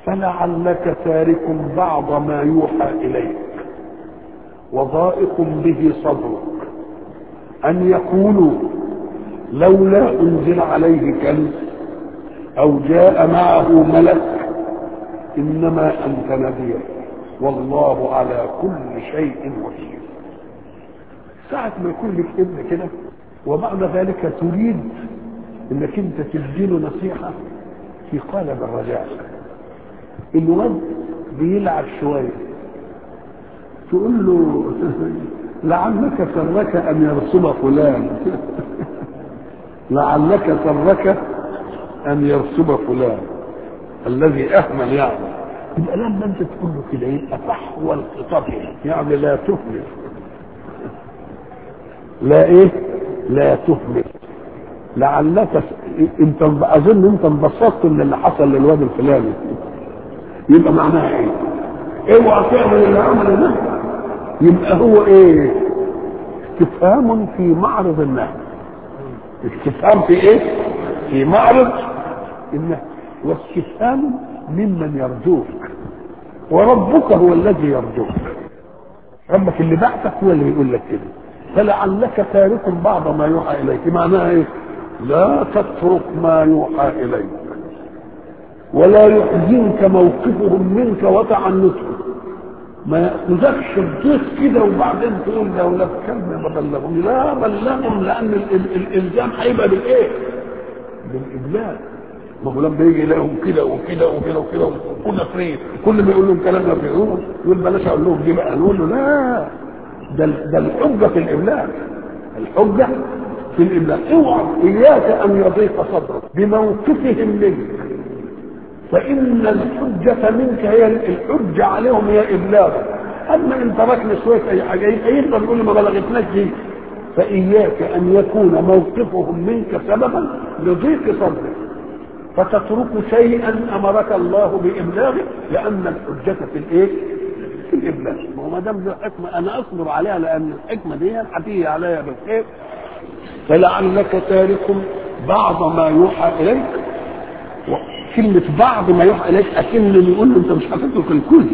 فلعلك تارك بعض ما يوحى اليك وضائق به صدرك ان يقولوا لولا انزل عليه كنز او جاء معه ملك انما انت نذير والله على كل شيء وكيل ساعة ما يكون لك ابن كده وبعد ذلك تريد انك انت تديله نصيحة في قالب الرجاء الواد بيلعب شوية تقول له لعلك سرك ان يرسم فلان لعلك سرك ان يرسم فلان الذي اهمل يعني يبقى لما انت تقول له كده يبقى فحوى الخطاب يعني لا تهمل لا ايه لا تهمل لعلك انت اظن انت انبسطت من اللي حصل للواد الفلاني يبقى معناها ايه اوعى تعمل اللي عمله ده يبقى هو ايه استفهام في معرض النهي استفهام في ايه في معرض النهي واستفهام ممن يرجوك وربك هو الذي يرجوك ربك اللي بعثك هو اللي بيقول لك كده فلعلك تارك بعض ما يوحى اليك معناها ايه لا تترك ما يوحى اليك ولا يحزنك موقفهم منك وتعنتهم ما ياخذكش بضيق كده وبعدين تقول لو لا كلمه ما بلغهم لا بلغهم لان ال- ال- الالزام هيبقى بالايه؟ بالابلاغ ما هو لما يجي يلاقيهم كده وكده وكده وكده وكنا فري كل ما يقول لهم كلام ما يقول يقول بلاش اقول لهم دي بقى نقول له لا ده ده الحجه في الابلاغ الحجه في الابلاغ اوعى اياك ان يضيق صدرك بموقفهم منك فان الحجه منك هي الحجه عليهم هي ابلاغك اما ان تركنا شويه اي حاجه يبقى يقدر يقول ما بلغتناش دي فاياك ان يكون موقفهم منك سببا لضيق صدرك فتترك شيئا امرك الله بابلاغه لان الحجه في الايه؟ في الابلاغ ما هو ما دام ده حكمه انا اصبر عليها لان الحكمه دي هتيجي عليا بالخير فلعلك تارك بعض ما يوحى اليك كلمة بعض ما يوحى إليك أكن اللي يقول له أنت مش هتترك الكل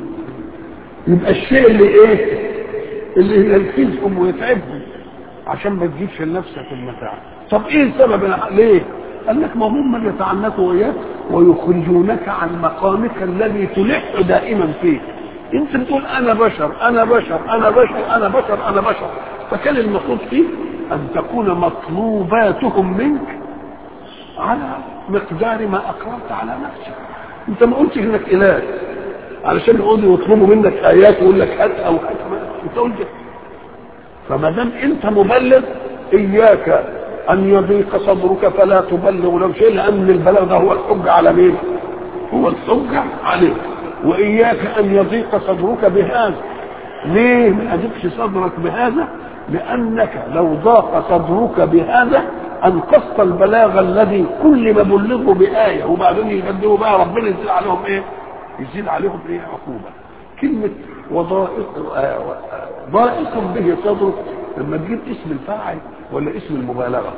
يبقى الشيء اللي إيه؟ اللي يلفزهم ويتعبهم عشان ما تجيبش لنفسك المتاع طب إيه السبب ليه؟ قال لك ما هم من يتعنتوا إياك ويخرجونك عن مقامك الذي تلح دائما فيه انت بتقول انا بشر انا بشر انا بشر انا بشر انا بشر فكان المفروض فيه ان تكون مطلوباتهم منك على مقدار ما اقررت على نفسك انت ما قلتش انك اله علشان يقعدوا يطلبوا منك ايات ويقول لك هات او هات انت قلت فما دام انت مبلغ اياك ان يضيق صدرك فلا تبلغ لو شيء لان البلاغ ده هو الحجه على مين؟ هو الحجه عليك واياك ان يضيق صدرك بهذا ليه ما اضيقش صدرك بهذا؟ لانك لو ضاق صدرك بهذا انقصت البلاغ الذي كل ما بلغه بآية وبعدين يقدموا بقى ربنا يزيد عليهم ايه؟ يزيد عليهم ايه عقوبة. كلمة وضائق ضائق به صدرك لما تجيب اسم الفاعل ولا اسم المبالغة.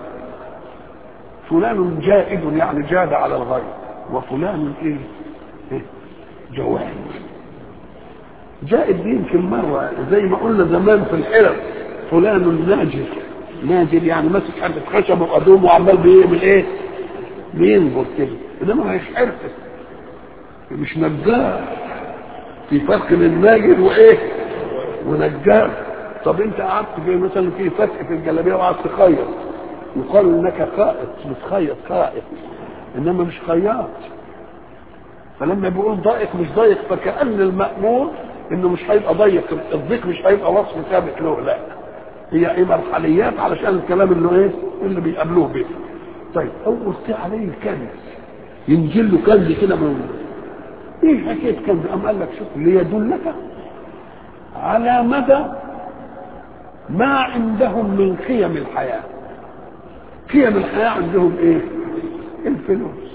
فلان جائد يعني جاد على الغير وفلان ايه؟ إيه؟ جواد. جائد دي يمكن مرة زي ما قلنا زمان في الحرف فلان ناجد نازل يعني ماسك حبه خشب وقدوم وعمال بيعمل ايه؟ بينبض كده انما مش حرفه مش نجار في فرق بين ناجر وايه؟ ونجار طب انت قعدت في مثلا في فتح في الجلابيه وقعدت تخيط يقال انك خائط بتخيط خائط انما مش خياط فلما بيقول ضايق مش ضايق فكأن المأمور انه مش هيبقى ضيق الضيق مش هيبقى وصف ثابت له لا هي ايه مرحليات علشان الكلام اللي ايه اللي بيقابلوه به طيب اول شيء عليه الكنز ينزل له كنز كده من ايه حكايه كنز ام قال لك شوف ليدلك على مدى ما عندهم من قيم الحياه قيم الحياه عندهم ايه الفلوس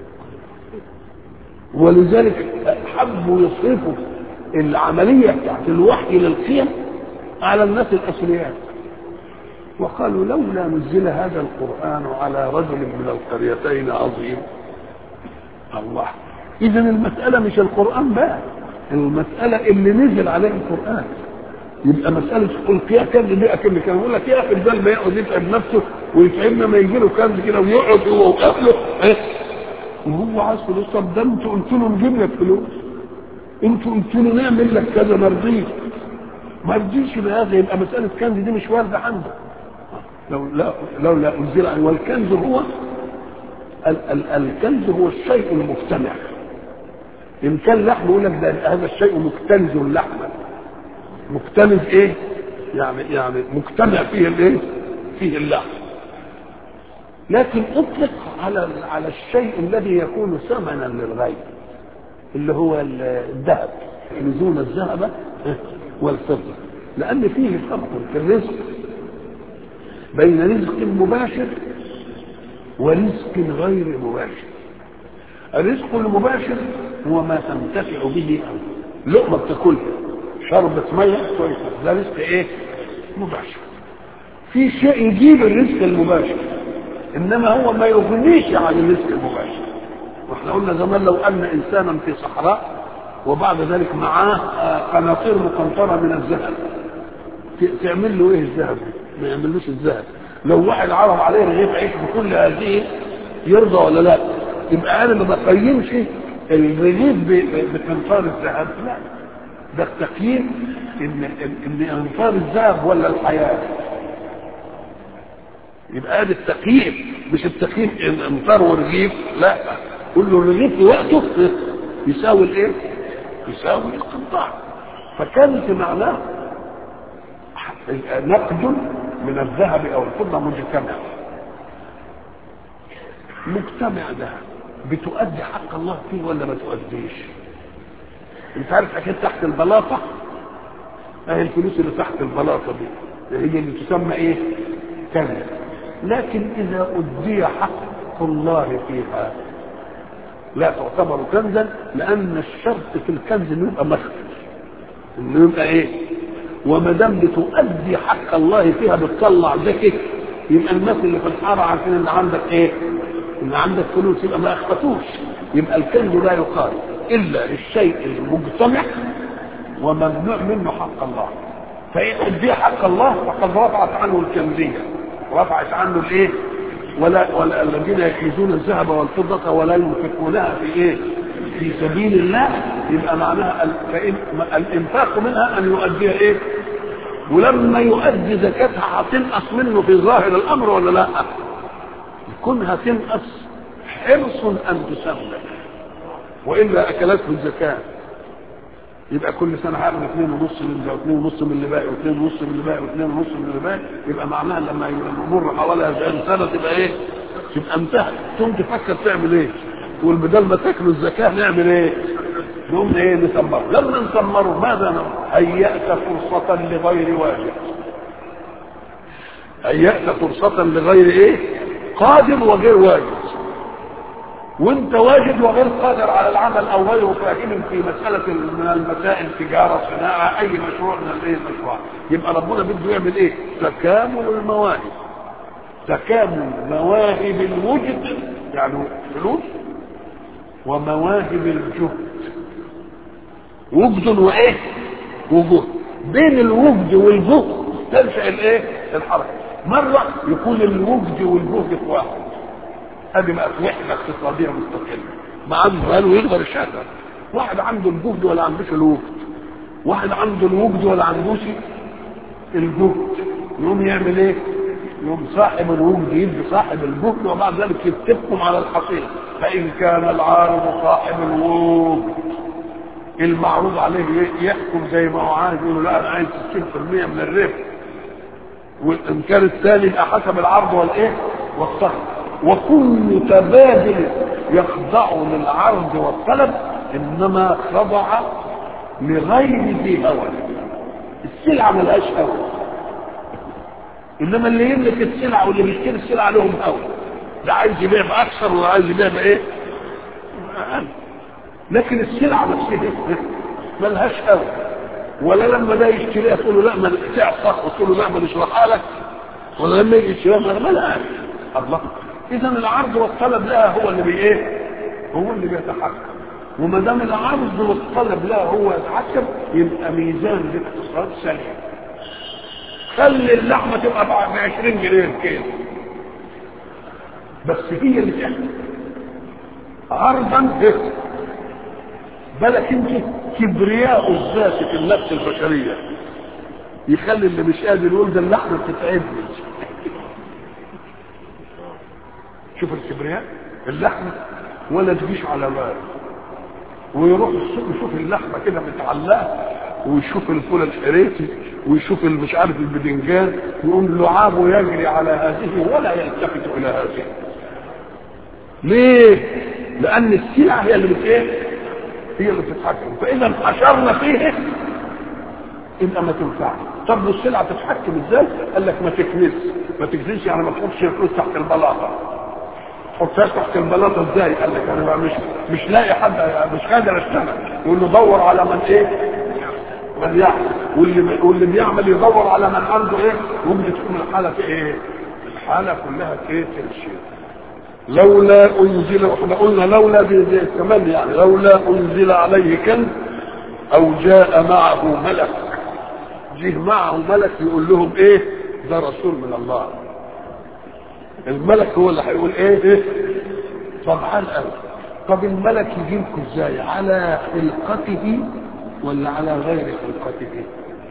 ولذلك حبوا يصرفوا العمليه بتاعت الوحي للقيم على الناس الاثرياء وقالوا لولا نزل هذا القران على رجل من القريتين عظيم الله اذا المساله مش القران بقى المساله اللي نزل عليه القران يبقى مساله القيا كنز دي اكن كان يقول لك يا اخي البال ما يقعد يتعب نفسه ويتعبنا ما يجي له كنز كده ويقعد هو واهله ايه وهو عايز فلوس طب ده انتوا قلتوا له نجيب لك فلوس انتوا قلتوا له نعمل لك كذا ما رضيش ما رضيش بهذا يبقى مساله كنز دي مش وارده عنده لو لا لو لا انزل عنه والكنز هو ال ال الكنز هو الشيء المجتمع ان كان لحم يقول لك ده هذا الشيء مكتنز لحما مكتنز ايه يعني يعني مجتمع فيه الايه فيه اللحم لكن اطلق على على الشيء الذي يكون ثمنا للغير اللي هو الذهب يكنزون الذهب والفضه لان فيه فرق في الرزق بين رزق مباشر ورزق غير مباشر الرزق المباشر هو ما تنتفع به لقمه بتاكلها شربة مية كويسة ده رزق ايه؟ مباشر في شيء يجيب الرزق المباشر انما هو ما يغنيش عن الرزق المباشر واحنا قلنا زمان لو ان انسانا في صحراء وبعد ذلك معاه قناطير مقنطرة من الذهب تعمل له ايه الذهب؟ ما يعملوش الذهب لو واحد عرض عليه رغيف عيش بكل هذه يرضى ولا لا؟ يبقى انا ما بقيمش الرغيف بقنطار الذهب لا ده التقييم ان ان انصار الذهب ولا الحياه يبقى هذا التقييم مش التقييم ان انصار ورغيف لا قول له الرغيف في وقته يساوي الايه؟ يساوي القنطار فكانت معناه نقد من الذهب او الفضه مجتمع مجتمع ده بتؤدي حق الله فيه ولا ما تؤديش؟ انت عارف حكايه تحت البلاطه اهي الفلوس اللي تحت البلاطه دي هي اللي تسمى ايه كنز لكن اذا ادي حق الله فيها لا تعتبر كنزا لان الشرط في الكنز انه يبقى مخفي انه يبقى ايه وما دام بتؤدي حق الله فيها بتطلع ذكي يبقى الناس اللي في الحاره عارفين ان عندك ايه ان عندك فلوس يبقى ما اخفتوش يبقى الكنز لا يقال الا الشيء المجتمع وممنوع منه حق الله فإن أدي حق الله فقد رفعت عنه الكنزية رفعت عنه الايه ولا, ولا الذين يكنزون الذهب والفضة ولا ينفقونها في ايه في سبيل الله يبقى معناها فإن الانفاق منها ان يؤدي ايه ولما يؤدي زكاتها هتنقص منه في ظاهر الامر ولا لا كونها تنقص حرص ان تسمى والا اكلته الزكاه يبقى كل سنه هعمل اثنين ونص من ده واثنين ونص من اللي باقي واثنين ونص من اللي باقي واثنين ونص من اللي باقي يبقى معناها لما يمر حوالي 40 سنه تبقى ايه؟ تبقى انتهت تقوم تفكر تعمل ايه؟ تقول بدل ما تاكلوا الزكاه نعمل ايه؟ نقوم ايه نسمره لما نسمره ماذا نقول؟ هيأت فرصة لغير واجب هيأت فرصة لغير ايه؟ قادر وغير واجب وانت واجد وغير قادر على العمل او غيره فاهم في مساله من المسائل تجاره صناعه اي مشروع من الايه المشروع يبقى ربنا بده يعمل ايه؟ تكامل المواهب تكامل مواهب الوجد يعني فلوس ومواهب الجهد وجد وايه؟ وجهد بين الوجد والجهد تنشا الايه؟ الحركه مره يكون الوجد والجهد في واحد ادي بقى وحده اقتصاديه مستقله ما عنده قالوا يقدر يشتغل واحد عنده الجهد ولا عندوش الوجد واحد عنده الوجد ولا عندوش الجهد يقوم يعمل ايه؟ يقوم صاحب الوجد يدي صاحب الجهد وبعد ذلك يتفقهم على الحصيله فان كان العارض صاحب الوجد المعروض عليه يحكم زي ما هو عايز يقول لا انا عايز 60% من الربح وان كان الثاني يبقى حسب العرض والايه؟ والطلب وكل تبادل يخضع للعرض والطلب انما خضع لغير ذي هوى السلعه ملهاش هوى انما اللي يملك السلعه واللي بيشتري السلعه لهم هوى ده عايز يبيع باكثر ولا عايز يبيع بايه؟ لكن السلعه نفسها ملهاش هوى ولا لما ده يشتريها تقول له لا ما تعصح وتقول له لا ما نشرحها لك ولا لما يجي يشتريها ما لهاش الله اذا العرض والطلب لها هو اللي بي ايه هو اللي بيتحكم وما دام العرض والطلب لا هو يتحكم يبقى ميزان الاقتصاد سليم خلي اللحمه تبقى ب 20 جنيه الكيلو بس هي اللي تحكم عرضا بالك انت كبرياء الذات في النفس البشريه يخلي اللي مش قادر يقول ده اللحمه بتتعبني شوف الكبرياء اللحمه ولا تجيش على باله ويروح السوق يشوف اللحمه كده متعلقه ويشوف الفول الحريتي ويشوف مش عارف البدنجان يقوم لعابه يجري على هذه ولا يلتفت الى هذه ليه؟ لان السلع هي اللي بت ايه؟ هي اللي بتتحكم فاذا حشرنا فيه يبقى ما تنفعش طب والسلعه تتحكم ازاي؟ قال لك ما تكنس ما تكنسش يعني ما تحطش الفلوس تحت البلاطه حطها تحت البلاطه ازاي؟ قال لك انا مش مش لاقي حد مش قادر اشتغل يقول له دور على من ايه؟ من يعمل واللي واللي بيعمل يدور على من عنده ايه؟ ممكن تكون الحاله في ايه؟ الحاله كلها ايه؟ تمشي لولا انزل احنا قلنا لولا دي كمان يعني لولا انزل عليه كنز او جاء معه ملك جه معه ملك يقول لهم ايه ده رسول من الله الملك هو اللي هيقول ايه ايه طبعا قوي طب الملك يجي لكم ازاي على خلقته ولا على غير خلقته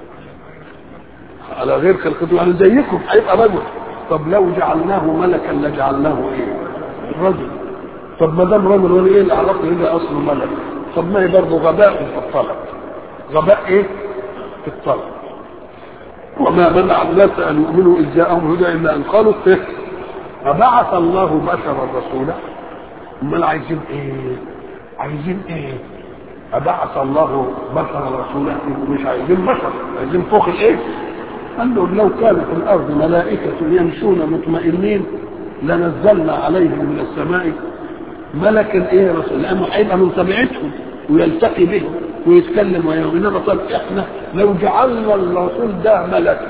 على غير خلقته يعني زيكم هيبقى رجل طب لو جعلناه ملكا لجعلناه ايه رجل طب ما دام رجل وانا ايه اللي عرفني ان اصله ملك طب ما هي برضه غباء في الطلب غباء ايه في الطلب وما منع الناس ان يؤمنوا اذ جاءهم هدى الا ان قالوا إيه؟ فبعث الله بشرا رسولا امال عايزين ايه عايزين ايه أبعث الله بشرا رسولا مش عايزين بشر عايزين فوق الايه قال له لو كان في الارض ملائكة يمشون مطمئنين لنزلنا عليهم من السماء ملكا ايه رسول لانه هيبقى من طبيعتهم ويلتقي بهم ويتكلم ويوم انما طب احنا لو جعلنا الرسول ده ملك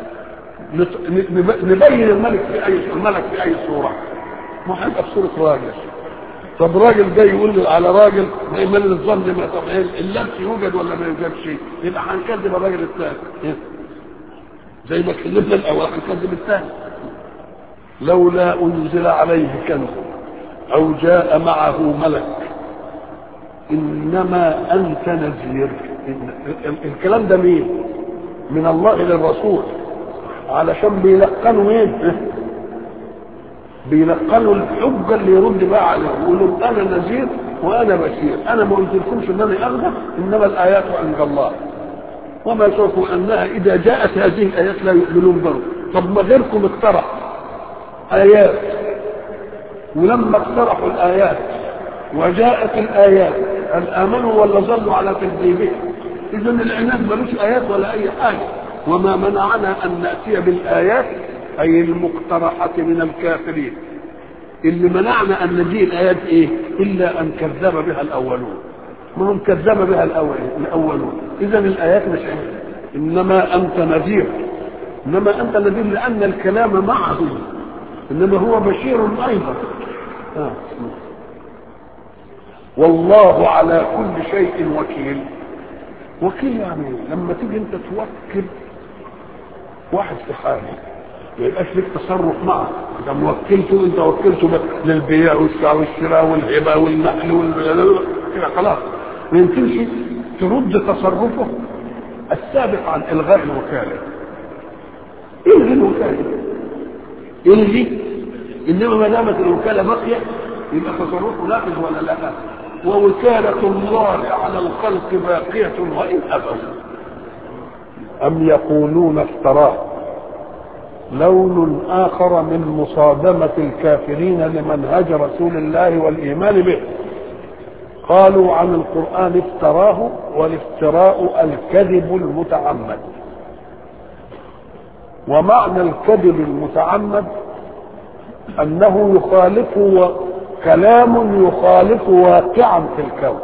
نبين الملك في اي الملك في اي صوره ما هيبقى في صوره راجل طب راجل جاي يقول له على راجل دايما الظن ما طب اللبس يوجد ولا ما يوجدش يبقى هنكذب الراجل الثاني زي ما اتكلمنا الاول هنكذب الثاني لولا انزل عليه كنز او جاء معه ملك انما انت نذير الكلام ده مين من الله للرسول علشان بيلقنوا مين بيلقنوا الحجه اللي يرد بقى عليه يقول لهم انا نذير وانا بشير انا ما قلتلكمش ان انا اغضب انما الايات عند الله وما شرطوا انها اذا جاءت هذه الايات لا يؤمنون برضه طب ما غيركم اقترح ايات ولما اقترحوا الايات وجاءت الايات هل امنوا ولا ظلوا على تكذيبهم اذا العناد ملوش ايات ولا اي حاجه وما منعنا ان ناتي بالايات اي المقترحه من الكافرين اللي منعنا ان نجيء الايات ايه الا ان كذب بها الاولون ما هم كذب بها الاولون اذا الايات مش عندنا انما انت نذير انما انت نذير لان الكلام معه انما هو بشير ايضا آه. والله على كل شيء وكيل وكيل يعني لما تيجي انت توكل واحد في حاله ما يبقاش لك تصرف معه اذا موكلته انت وكلته للبيع والشراء والهبه والنقل وال كده خلاص ما يمكنش ترد تصرفه السابق عن الغاء الوكاله الغي الوكاله الغي انما ما دامت الوكاله باقيه يبقى تصرفه نافذ ولا لا ووكالة الله على الخلق باقية وإن أبوا أم يقولون افتراه لون آخر من مصادمة الكافرين لمنهج رسول الله والإيمان به قالوا عن القرآن افتراه والافتراء الكذب المتعمد ومعنى الكذب المتعمد أنه يخالف و... كلام يخالف واقعا في الكون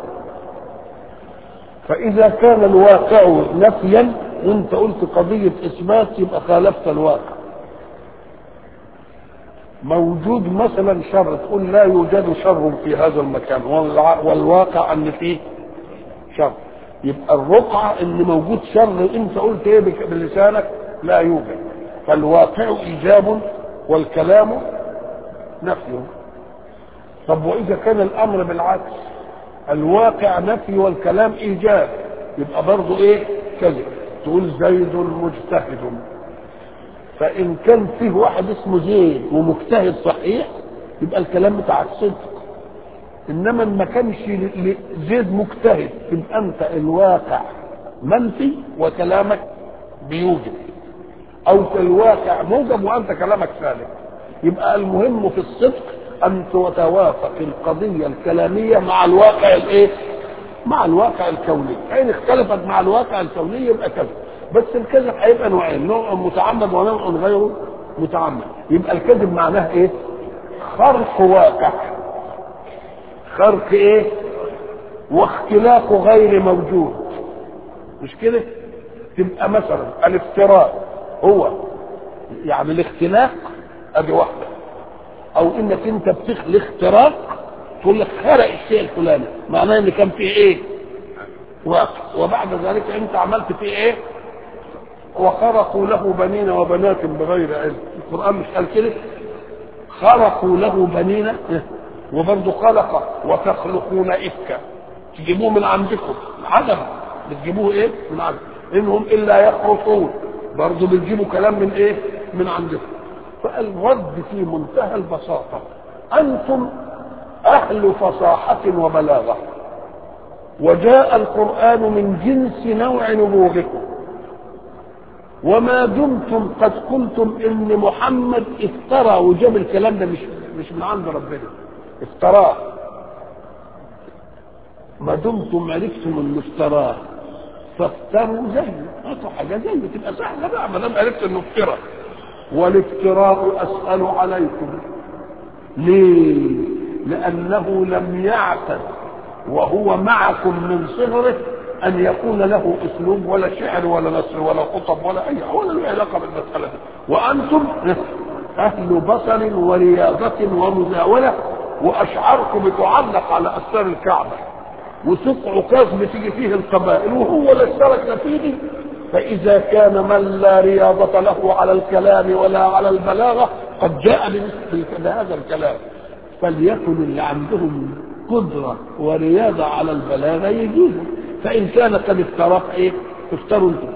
فإذا كان الواقع نفيا وانت قلت قضية إثبات يبقى خالفت الواقع موجود مثلا شر تقول لا يوجد شر في هذا المكان والع- والواقع ان فيه شر يبقى الرقعة ان موجود شر انت قلت ايه بك- بلسانك لا يوجد فالواقع ايجاب والكلام نفي طب واذا كان الامر بالعكس الواقع نفي والكلام ايجاب يبقى برضه ايه كذب تقول زيد مجتهد فان كان فيه واحد اسمه زيد ومجتهد صحيح يبقى الكلام بتاع الصدق انما ما كانش ل- ل- زيد مجتهد يبقى انت الواقع منفي وكلامك بيوجب او في الواقع موجب وانت كلامك سالم يبقى المهم في الصدق ان تتوافق القضيه الكلاميه مع الواقع الايه مع الواقع الكوني فان اختلفت مع الواقع الكوني يبقى كذب بس الكذب هيبقى نوعين نوع متعمد ونوع غير متعمد يبقى الكذب معناه ايه خرق واقع خرق ايه واختلاق غير موجود مش كده تبقى مثلا الافتراء هو يعني الاختلاق ادي واحده او انك انت بتخلق اختراق تقول لك خرق الشيء الفلاني معناه ان كان فيه ايه واقع وبعد ذلك انت عملت فيه ايه وخرقوا له بنين وبنات بغير علم القران مش قال كده خلقوا له بنين وبرضه خلق وتخلقون افكا تجيبوه من عندكم عدم بتجيبوه ايه من عندكم انهم الا يخرصون برضه بتجيبوا كلام من ايه من عندكم فالرد في منتهى البساطه انتم اهل فصاحه وبلاغه وجاء القران من جنس نوع نبوغكم وما دمتم قد قلتم ان محمد افترى وجاب الكلام ده مش مش من عند ربنا افتراه ما دمتم عرفتم انه افتراه فافتروا زيه هاتوا حاجه زيه تبقى سهله بقى ما دام عرفت انه افترى والافتراء اسال عليكم ليه؟ لانه لم يعتد وهو معكم من صغره ان يكون له اسلوب ولا شعر ولا نثر ولا خطب ولا اي ولا له علاقه بالمساله دي وانتم اهل بصر ورياضه ومزاوله واشعاركم بتعلق على استار الكعبه وسوق عكاظ بتيجي فيه القبائل وهو اللي اشترك فيه دي فاذا كان من لا رياضه له على الكلام ولا على البلاغه قد جاء بمثل هذا الكلام فليكن اللي عندهم قدرة ورياضة على البلاغة يجيبوا فإن كان قد افترق إيه افتروا انتم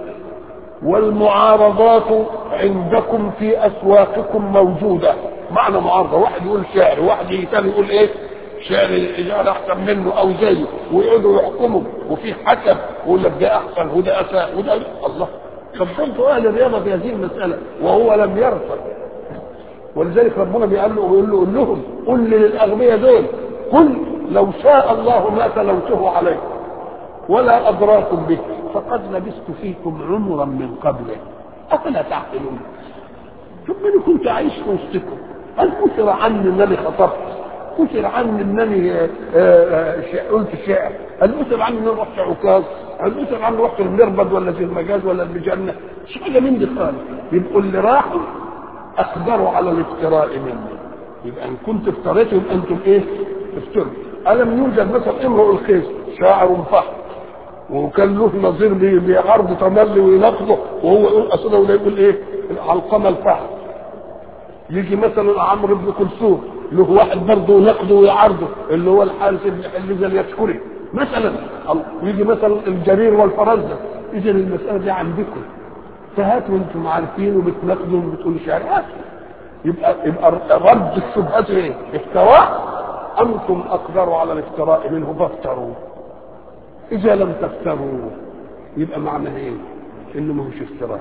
والمعارضات عندكم في أسواقكم موجودة معنى معارضة واحد يقول شعر واحد ثاني يقول إيه شعر الإجارة أحسن منه أو زيه ويقعدوا يحكموا وفي حكم ويقول لك ده أحسن وده أساء وده الله طب انتوا أهل الرياضة في هذه المسألة وهو لم يرفض ولذلك ربنا بيقول له بيقول له قول لهم قل للاغبياء دول قل لو شاء الله ما تلوته عليكم ولا ادراكم به فقد لبثت فيكم عمرا من قبله افلا تعقلون ثم انا كنت عايش في وسطكم هل كثر عني انني خطبت كثر عني انني آه، آه، شع- قلت شعر هل كثر عني انني رحت عكاظ هل كثر عني رحت المربد ولا في المجاز ولا المجنة مش حاجه من دي خالص يبقوا اللي راحوا اقدروا على الافتراء مني يبقى ان كنت افتريت يبقى انتم ايه افتروا الم يوجد مثلا امرؤ القيس شاعر فحم وكان له نظير بي- بيعرض تملي ويناقضه وهو يقول اصلا ولا يقول ايه علقمه الفحم يجي مثلا عمرو بن كلثوم له واحد برضه يناقضه ويعارضه اللي هو الحارث بن حليزه اليشكري مثلا ويجي مثلا الجرير والفرزدق اذا المساله دي عندكم فهاتوا انتم عارفين وبتناقضوا وبتقولوا شعر هاتوا يبقى يبقى رد الشبهات ايه؟ افتراء انتم اقدروا على الافتراء منه فافتروا اذا لم تفتروا يبقى معنى ايه؟ انه ما هوش افتراء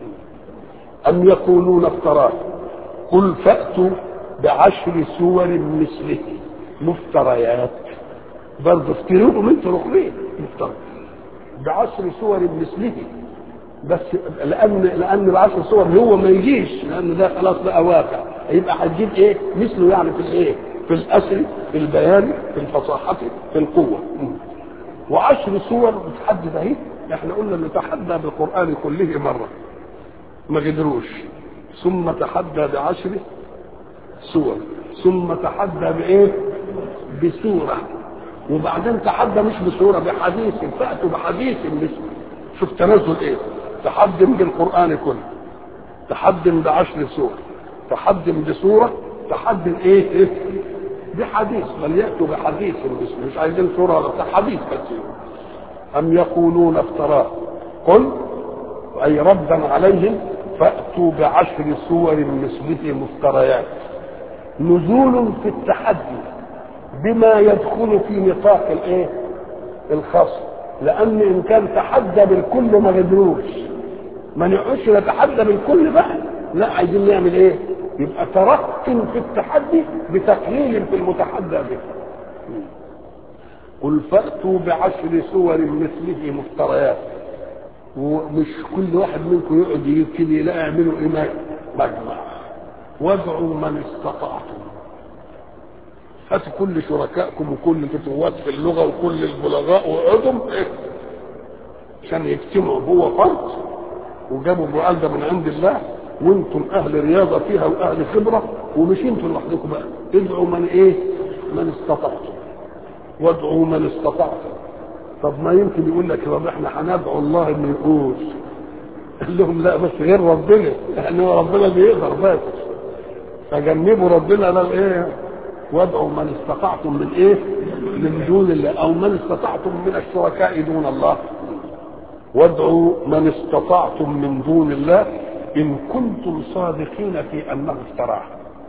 ام يقولون افتراه قل فاتوا بعشر سور مثله مفتريات برضه افتروهم انتوا الاخرين مفترى بعشر سور مثله بس لان لان العشر صور هو ما يجيش لان ده خلاص بقى واقع يبقى هتجيب ايه مثله يعني في الايه في الاسر في البيان في الفصاحه في القوه وعشر صور بتحدد اهي احنا قلنا نتحدى بالقران كله مره ما قدروش ثم تحدى بعشر سور ثم تحدى بايه بسوره وبعدين تحدى مش بسوره بحديث فاتوا بحديث مثله شوف تنزل ايه تحدم بالقران كله تحدم بعشر سور تحدم بسوره تحدم ايه, إيه؟ بحديث بل ياتوا بحديث مثله مش عايزين سوره ولا بتاع حديث بس ام يقولون افتراه قل اي ردا عليهم فاتوا بعشر سور مثله مفتريات نزول في التحدي بما يدخل في نطاق الايه الخاص لان ان كان تحدى بالكل ما قدروش ما نقعدش نتحدى بالكل بقى لا عايزين نعمل ايه يبقى ترق في التحدي بتقليل في المتحدى به قل فاتوا بعشر سور مثله مفتريات ومش كل واحد منكم يقعد يبتدي لا اعملوا ايه مجمع وادعوا من استطعتم هاتوا كل شركائكم وكل الفتوات في اللغه وكل البلغاء وقعدوا إيه؟ عشان يجتمعوا هو فرد وجابوا بقال ده من عند الله وانتم اهل رياضه فيها واهل خبره ومش انتم لوحدكم بقى ادعوا من ايه؟ من استطعتم وادعوا من استطعتم طب ما يمكن يقول لك طب احنا هندعو الله انه يقول قال لهم لا بس غير ربنا يعني هو ربنا بيقدر بس فجنبوا ربنا ده الايه وادعوا من استطعتم من ايه من دون الله او من استطعتم من الشركاء دون الله وادعوا من استطعتم من دون الله ان كنتم صادقين في انه افتراه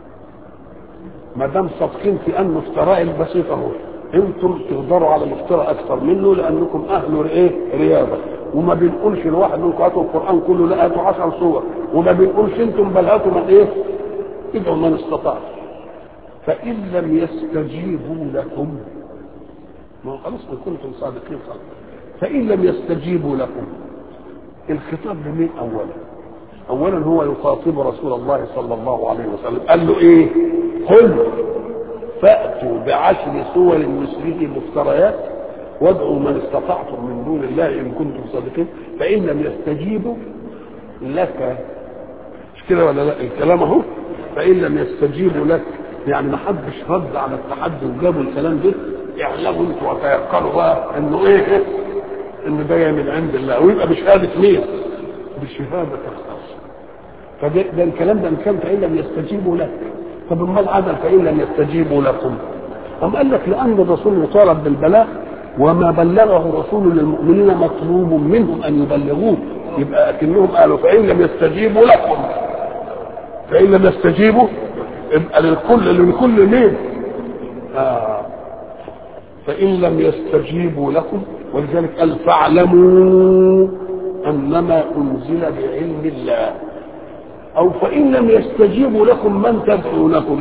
ما دام صادقين في انه افتراه البسيط اهو انتم تقدروا على الافتراء اكثر منه لانكم اهل ايه رياضه وما بنقولش لواحد منكم هاتوا القران كله لا هاتوا 10 صور وما بنقولش انتم بل هاتوا من ايه ادعوا من استطاع فان لم يستجيبوا لكم ما خلاص ما كنتم صادقين خلاص فان لم يستجيبوا لكم الخطاب لمين اولا اولا هو يخاطب رسول الله صلى الله عليه وسلم قال له ايه قل فاتوا بعشر سور مثله مفتريات وادعوا من استطعتم من دون الله ان كنتم صادقين فان لم يستجيبوا لك مش كده ولا لا الكلام اهو فان لم يستجيبوا لك يعني ما حدش رد على التحدي وجابوا الكلام ده اعلموا انتوا وتيقنوا بقى انه ايه ان ده جاي من عند الله ويبقى بشهاده مين؟ بشهاده الخاص فده ده الكلام ده ان كان فان لم يستجيبوا لك طب امال عدل فان لم يستجيبوا لكم أم قال لك لأن الرسول مطالب بالبلاغ وما بلغه الرسول للمؤمنين مطلوب منهم أن يبلغوه يبقى أكنهم قالوا فإن لم يستجيبوا لكم فإن لم يستجيبوا يبقى للكل للكل مين؟ آه فإن لم يستجيبوا لكم ولذلك قال فاعلموا أنما أنزل بعلم الله أو فإن لم يستجيبوا لكم من تدعو لكم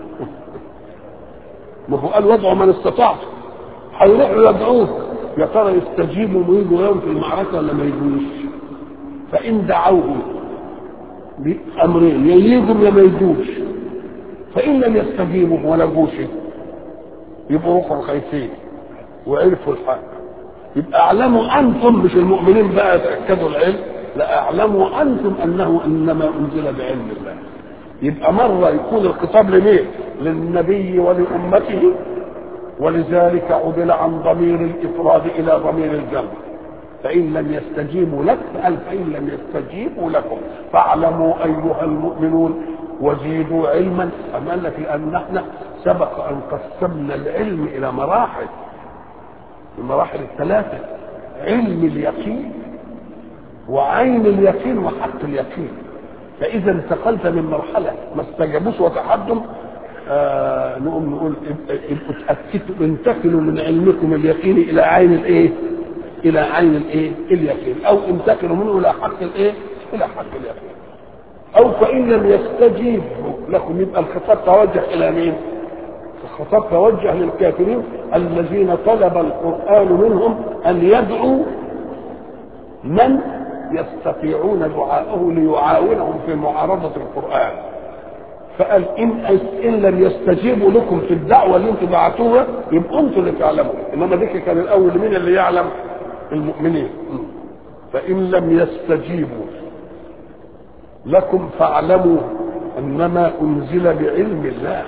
ما هو قال وادعوا من استطعتم هيروحوا يدعوه يا ترى يستجيبوا ويجوا يوم في المعركة ولا ما يجوش فإن دعوهم بأمرين يا يجوا يا ما يجوش فإن لم يستجيبوا ولا جوش يبقوا روحوا خايفين وعرفوا الحق يبقى اعلموا انتم مش المؤمنين بقى تاكدوا العلم لا اعلموا انتم انه انما انزل بعلم الله يبقى مره يكون الخطاب لمين للنبي ولامته ولذلك عدل عن ضمير الافراد الى ضمير الجمع فان لم يستجيبوا لك فقال فان لم يستجيبوا لكم فاعلموا ايها المؤمنون وزيدوا علما أم قال لك لان احنا سبق ان قسمنا العلم الى مراحل المراحل الثلاثه علم اليقين وعين اليقين وحق اليقين فاذا انتقلت من مرحله ما استجابوش وتحدم آه نقوم نقول ابقوا اتاكدوا انتقلوا من علمكم اليقيني الى عين الايه؟ الى عين الايه؟ اليقين او انتقلوا منه الى حق الايه؟ الى حق اليقين او فان لم يستجيبوا لكم يبقى الخطاب توجه الى مين؟ الخطاب توجه للكافرين الذين طلب القران منهم ان يدعوا من يستطيعون دعاءه ليعاونهم في معارضه القران فقال ان ان لم يستجيبوا لكم في الدعوه اللي انتم دعتوها يبقوا انتم اللي تعلموا انما ذكر كان الاول مين اللي يعلم المؤمنين فان لم يستجيبوا لكم فاعلموا انما انزل بعلم الله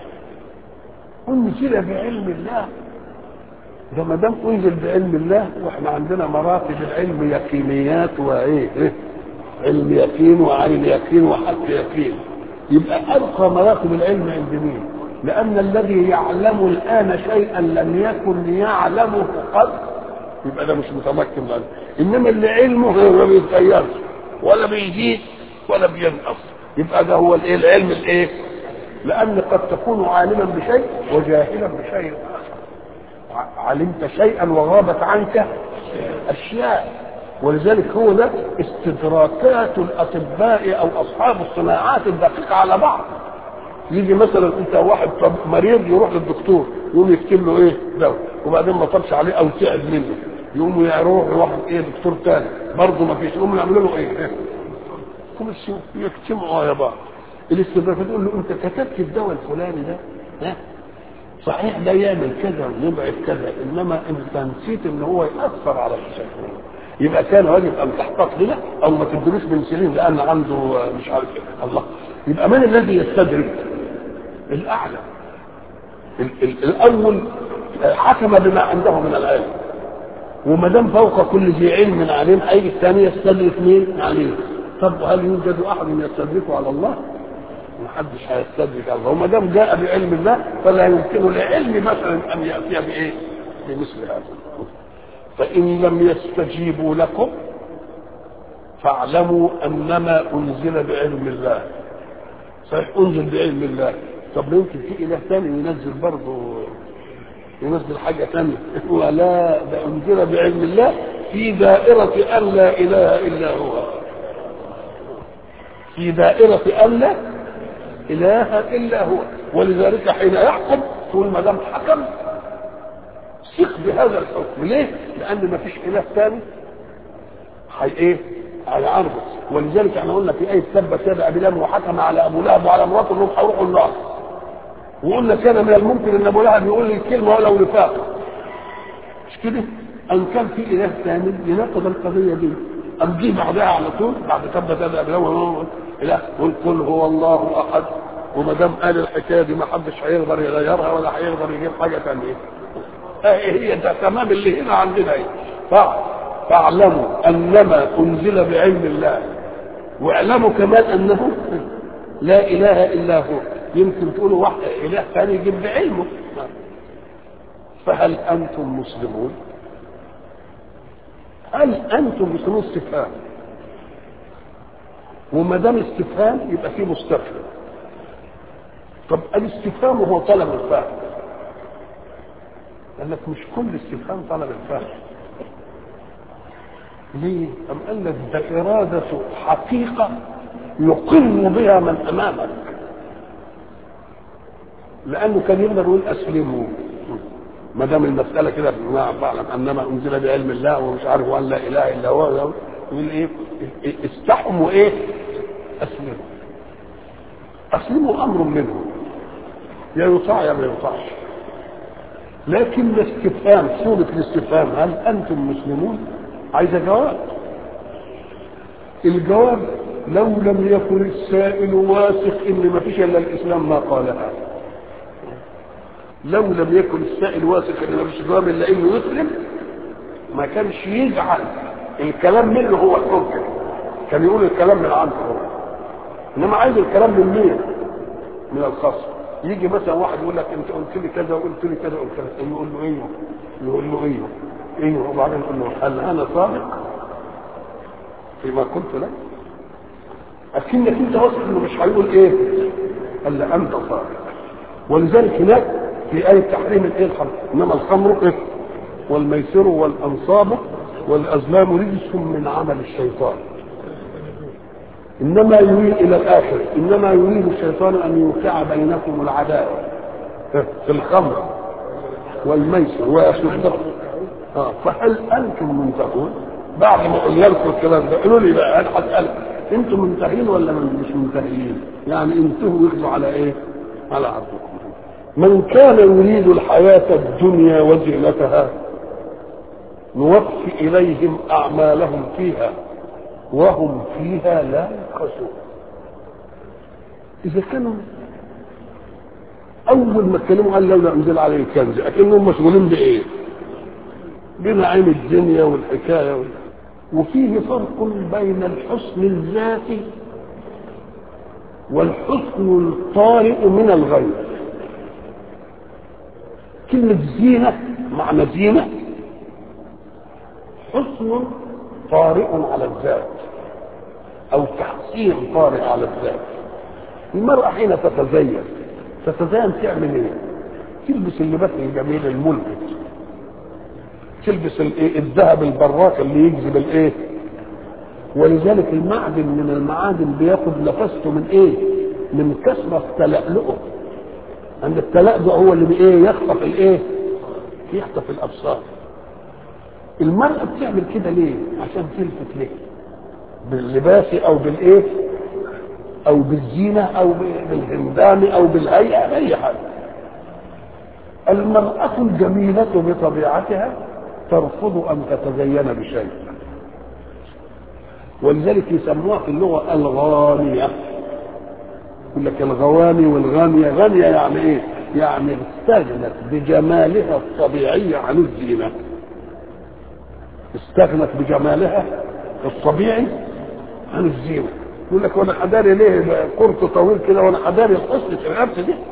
انزل بعلم الله ده ما دام انزل بعلم الله واحنا عندنا مراتب العلم يقينيات وايه إيه؟ علم يقين وعين يقين وحق يقين يبقى ارقى مراتب العلم عند مين؟ لان الذي يعلم الان شيئا لم يكن يعلمه قبل يبقى ده مش متمكن منه انما اللي علمه ما بيتغيرش ولا بيزيد ولا بينقص يبقى ده هو الايه العلم الايه لان قد تكون عالما بشيء وجاهلا بشيء اخر علمت شيئا وغابت عنك اشياء ولذلك هو ده استدراكات الاطباء او اصحاب الصناعات الدقيقه على بعض يجي مثلا انت واحد طب مريض يروح للدكتور يقوم يكتب له ايه دواء وبعدين ما طبش عليه او تعب منه يقوم يروح يروح ايه دكتور تاني برضه ما فيش يقوم يعملوا له ايه كل يجتمعوا يا بعض الاستدراكات تقول له انت كتبت الدواء الفلاني ده ها صحيح ده يعمل كذا ويبعد كذا انما انت نسيت ان هو ياثر على الشيء يبقى كان واجب ان تحتاط له او ما تدروش بنسلين لان عنده مش عارف ايه الله يبقى من الذي يستدرك الاعلى ال- ال- الاول حكم بما عنده من العلم وما دام فوق كل ذي علم عليم هيجي الثاني يستدرك مين عليه طب هل يوجد احد يستدركه على الله؟ ما حدش هيستدرك على الله وما دام جاء بعلم الله فلا يمكن لعلم مثلا ان ياتي بايه؟ بمثل هذا فان لم يستجيبوا لكم فاعلموا انما انزل بعلم الله صحيح انزل بعلم الله طب يمكن في اله ثاني ينزل برضه ينزل حاجه ثانيه ولا ده انزل بعلم الله في دائره ان لا اله الا هو في دائره ان لا اله الا هو ولذلك حين يحكم تقول ما دام حكم ثق بهذا الحكم ليه؟ لان ما فيش اله ثاني حي ايه؟ هيعرض ولذلك احنا قلنا في ايه ثبت يد ابي لهب وحكم على ابو لهب وعلى مراته انهم هيروحوا النار وقلنا كان من الممكن ان ابو لهب يقول لي الكلمه ولو نفاق مش كده؟ ان كان في اله ثاني يناقض القضيه دي ام جه بعدها على طول بعد ثبت يد ابي لهب لا قل قل هو الله احد وما دام قال الحكايه دي ما حدش هيقدر يغيرها ولا هيقدر يجيب حاجه ثانيه هي ده تمام اللي هنا عندنا ايه فاعلموا انما انزل بعلم الله واعلموا كمان انه لا اله الا هو يمكن تقولوا واحد اله ثاني يجيب بعلمه فهل انتم مسلمون هل انتم مسلمون استفهام وما دام استفهام يبقى فيه مستفهم طب الاستفهام هو طلب الفهم قال لك مش كل استفهام طلب الفهم ليه؟ أم قال لك ده إرادة حقيقة يقر بها من أمامك لأنه كان يقدر يقول أسلموا ما دام المسألة كده فاعلم أنما أنزل بعلم الله ومش عارف وأن لا إله إلا هو يقول إيه؟ استحموا وإيه؟ أسلموا أسلموا أمر منه يا يطاع يا ما يطاعش لكن الاستفهام صورة الاستفهام هل أنتم مسلمون؟ عايزة جواب الجواب لو لم يكن السائل واثق ان ما فيش الا الاسلام ما قالها لو لم يكن السائل واثق ان ما فيش جواب الا انه يسلم ما كانش يجعل الكلام منه هو الممكن كان يقول الكلام من عنده هو انما عايز الكلام من مين؟ من الخصم يجي مثلا واحد يقول لك انت قلت لي كذا وقلت لي كذا وقلت لك يقول له ايوه يقول له ايوه ايوه وبعدين يقول له هل انا صادق فيما قلت لك اكنك انت واثق انه مش هيقول ايه قال انت صادق ولذلك هناك في آية تحريم الايه الخمر انما الخمر إيه؟ والميسر والانصاب والازلام رجس من عمل الشيطان انما يريد الى الاخر انما يريد الشيطان ان يوقع بينكم العداوه في الخمر والميسر ويصدقكم اه فهل انتم منتهون بعد ما قلنا لكم الكلام ده قولوا لي بقى انا هسالك انتم منتهين ولا من مش منتهين يعني انتهوا ياخذوا على ايه على عبدكم من كان يريد الحياة الدنيا وزينتها نوفي إليهم أعمالهم فيها وهم فيها لا يبخسون اذا كانوا اول ما اتكلموا قال لولا انزل عليه الكنز اكنهم مشغولين بايه بنعيم الدنيا والحكايه وال... وفيه فرق بين الحسن الذاتي والحسن الطارئ من الغير كلمة زينة معنى زينة حسن طارئ على الذات أو تحسين طارئ على الذات المرأة حين تتزين تتزين تعمل ايه؟ تلبس اللباس الجميل الملفت تلبس الايه الذهب البراق اللي يجذب الايه ولذلك المعدن من المعادن بياخد نفسته من ايه من كثرة تلألؤه ان التلألؤ هو اللي بايه يخطف الايه يخطف الابصار المرأة بتعمل كده ليه عشان تلفت ليه باللباس او بالايه او بالزينة او بالهندام او بالهيئة اي حاجة المرأة الجميلة بطبيعتها ترفض ان تتزين بشيء ولذلك يسموها في اللغه الغانيه يقول لك الغواني والغانيه غانيه يعني ايه؟ يعني استغنت بجمالها الطبيعي عن الزينه استغنت بجمالها الطبيعي عن الزينه يقول لك وانا حداري ليه قرط طويل كده وانا حداري الحسن في الرقبه دي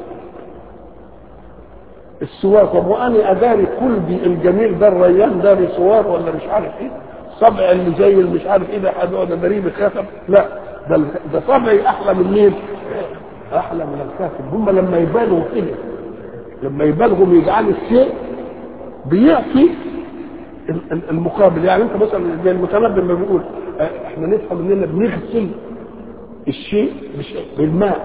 السوار طب وانا اداري قلبي الجميل ده الريان داري سوار ولا مش عارف ايه صبع اللي زي اللي مش عارف ايه ده حد ولا داري بخاتم لا ده ده صبعي احلى من مين؟ احلى من الخاتم هم لما يبالغوا كده لما يبالغوا يجعلوا الشيء بيعطي المقابل يعني انت مثلا زي المتنبي لما بيقول احنا نفهم اننا بنغسل الشيء بالماء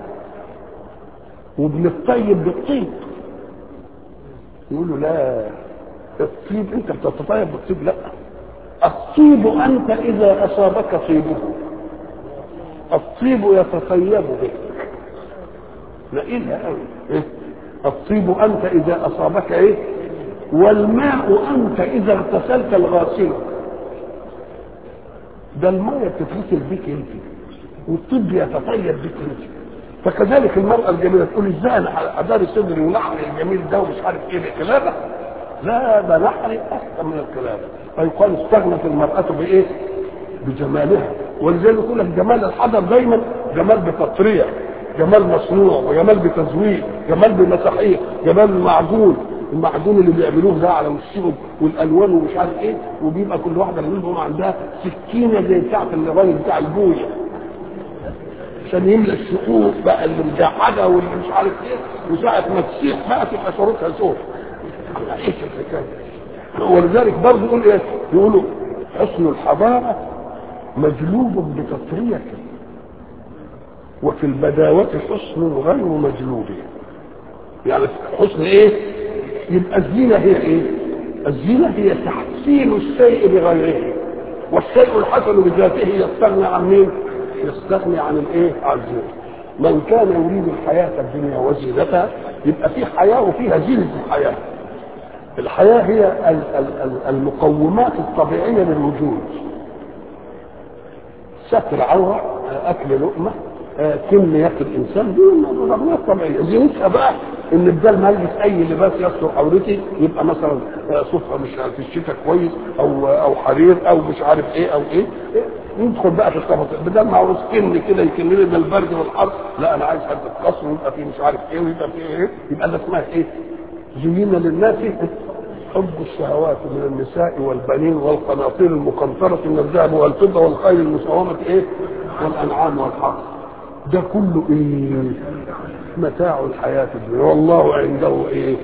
وبنطيب بالطيب يقولوا لا الطيب انت بتتطيب بالطيب لا الطيب انت اذا اصابك طيبه الطيب يتطيب بك نقلها قوي إيه؟ الطيب انت اذا اصابك ايه والماء انت اذا اغتسلت الغاسل ده الماء بتتغسل بك انت والطب يتطيب بك انت فكذلك المرأة الجميلة تقول ازاي انا اداري صدري ونحري الجميل ده ومش عارف ايه الكلام لا ده نحري احسن من الكلام فيقال استغنت المرأة بايه؟ بجمالها ولذلك يقول لك جمال الحضر دايما جمال بتطريع جمال مصنوع وجمال بتزويق جمال بمساحيق جمال معجون المعجون اللي بيعملوه ده على وشهم والالوان ومش عارف ايه وبيبقى كل واحده منهم عندها سكينه زي بتاعت الراجل بتاع البويه عشان يملى الشقوق بقى اللي مجعده واللي مش عارف ايه وساعه ما تسيح بقى تبقى شروطها سود ايه الحكايه ولذلك برضه يقول ايه يقولوا حسن الحضاره مجلوب بتطرية وفي البداوة حسن غير مجلوب يعني حسن ايه يبقى الزينة هي ايه الزينة هي تحسين الشيء بغيره والشيء الحسن بذاته يستغني عن مين يستغني عن الايه عن الزينة من كان يريد الحياة الدنيا وزينتها يبقى في حياة وفيها زينة الحياة الحياة هي المقومات الطبيعية للوجود ستر عورة أكل لقمة كم ياكل الانسان دي ضرورات طبيعيه زينتها بقى ان بدل ما البس اي لباس يستر عورتي يبقى مثلا صفه مش في الشتاء كويس او او حرير او مش عارف ايه او ايه ندخل بقى في التفاصيل بدل ما عاوز كن كده يكنني من البرد والحر لا انا عايز حته قصر ويبقى فيه مش عارف ايه ويبقى فيه ايه يبقى ده اسمها ايه؟ زين للناس حب الشهوات من النساء والبنين والقناطير المقنطرة من الذهب والفضة والخيل المسومة ايه؟ والأنعام والحرث. ده كله ايه؟ متاع الحياة الدنيا والله عنده ايه؟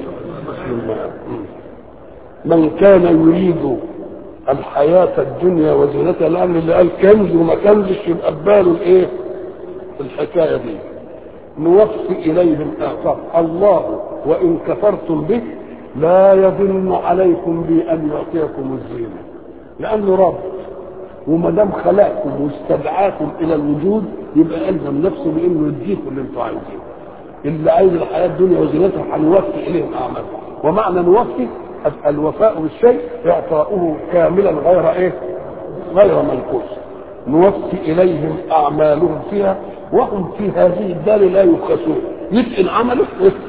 من كان يريد الحياة الدنيا وزينتها لأن اللي قال كنز وما كنزش يبقى بباله الايه؟ الحكاية دي. نوفي إليهم إعطاء الله وإن كفرتم به لا يظن عليكم بأن يعطيكم الزينة لأنه رب وما دام خلقكم واستدعاكم إلى الوجود يبقى ألزم نفسه بأنه يديكم اللي أنتم عايزينه اللي عايز الحياة الدنيا وزينتها هنوفي إليهم أعمالهم ومعنى نوفي الوفاء بالشيء إعطاؤه كاملا غير إيه؟ غير منقوص نوفي إليهم أعمالهم فيها وهم في هذه الدار لا يبخسون يتقن عمله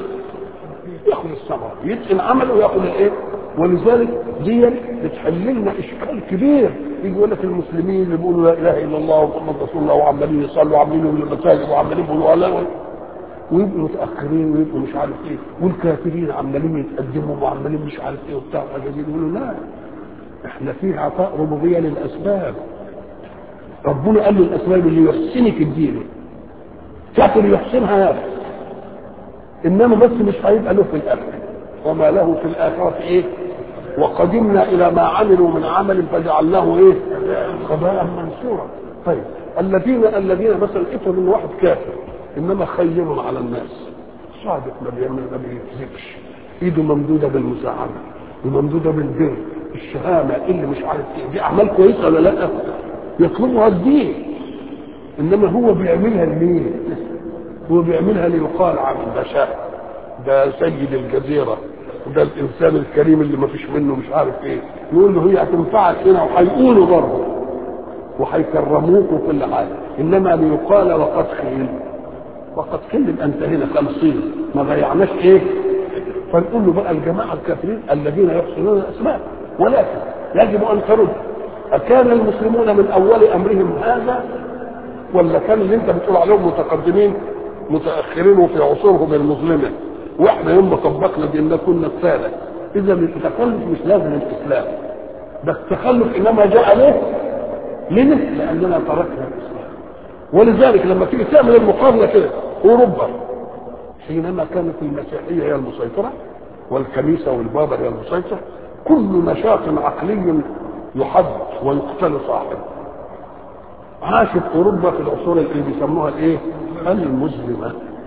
ياخذ الثمره يتقن عمله وياخذ الايه ولذلك دي بتحل لنا اشكال كبير يجي يقول لك المسلمين اللي بيقولوا لا اله الا الله ومحمد رسول الله وعمالين يصلوا وعمالين يقولوا المساجد وعمالين يقولوا لا ويبقوا متاخرين ويبقوا مش عارف ايه والكافرين عمالين يتقدموا وعمالين مش عارف ايه وبتاع وعمالين يقولوا لا احنا في عطاء ربوبيه للاسباب ربنا قال له الاسباب اللي يحسنك الدين كافر يحسنها نفسه انما بس مش هيبقى له في الاخره وما له في الاخره ايه وقدمنا الى ما عملوا من عمل فجعلناه ايه خباء منثورا طيب الذين الذين مثلا افرض ان واحد كافر انما خير على الناس صادق ما بيعمل ما بيكذبش ايده ممدوده بالمساعده وممدوده بالبر الشهامه اللي مش عارف ايه دي اعمال كويسه ولا لا يطلبها الدين انما هو بيعملها لمين هو بيعملها ليقال عنه ده شاه ده سيد الجزيره وده الانسان الكريم اللي ما فيش منه مش عارف ايه يقول له هي هتنفعك هنا وهيقولوا برضه وهيكرموك وكل حاجه انما ليقال وقد خيل وقد خيل انت هنا خمسين ما ضيعناش ايه فنقول له بقى الجماعه الكافرين الذين يحسنون الاسماء ولكن يجب ان ترد أكان المسلمون من أول أمرهم هذا ولا كان اللي أنت بتقول عليهم متقدمين متأخرين وفي عصورهم المظلمة وإحنا يوم ما طبقنا ديننا كنا الثالث إذا التخلف مش لازم الإسلام ده التخلف إنما جاء ليه؟ ليه؟ لأننا تركنا الإسلام ولذلك لما تيجي تعمل المقارنة كده أوروبا حينما كانت المسيحية هي المسيطرة والكنيسة والبابا هي المسيطرة كل نشاط عقلي يحد ويقتل صاحبه عاشت اوروبا في العصور اللي بيسموها الايه المسلمه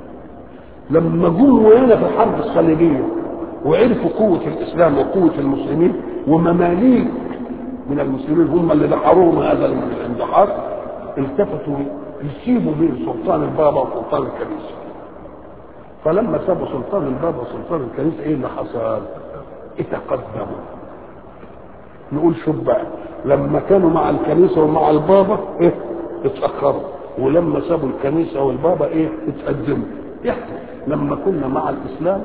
لما جم هنا في الحرب الصليبيه وعرفوا قوه الاسلام وقوه المسلمين ومماليك من المسلمين هم اللي دحروهم هذا الاندحار التفتوا يسيبوا بين سلطان البابا وسلطان الكنيسه فلما سابوا سلطان البابا وسلطان الكنيسه ايه اللي حصل؟ اتقدموا نقول شوف بقى لما كانوا مع الكنيسه ومع البابا ايه اتاخروا ولما سابوا الكنيسه والبابا ايه اتقدموا احنا لما كنا مع الاسلام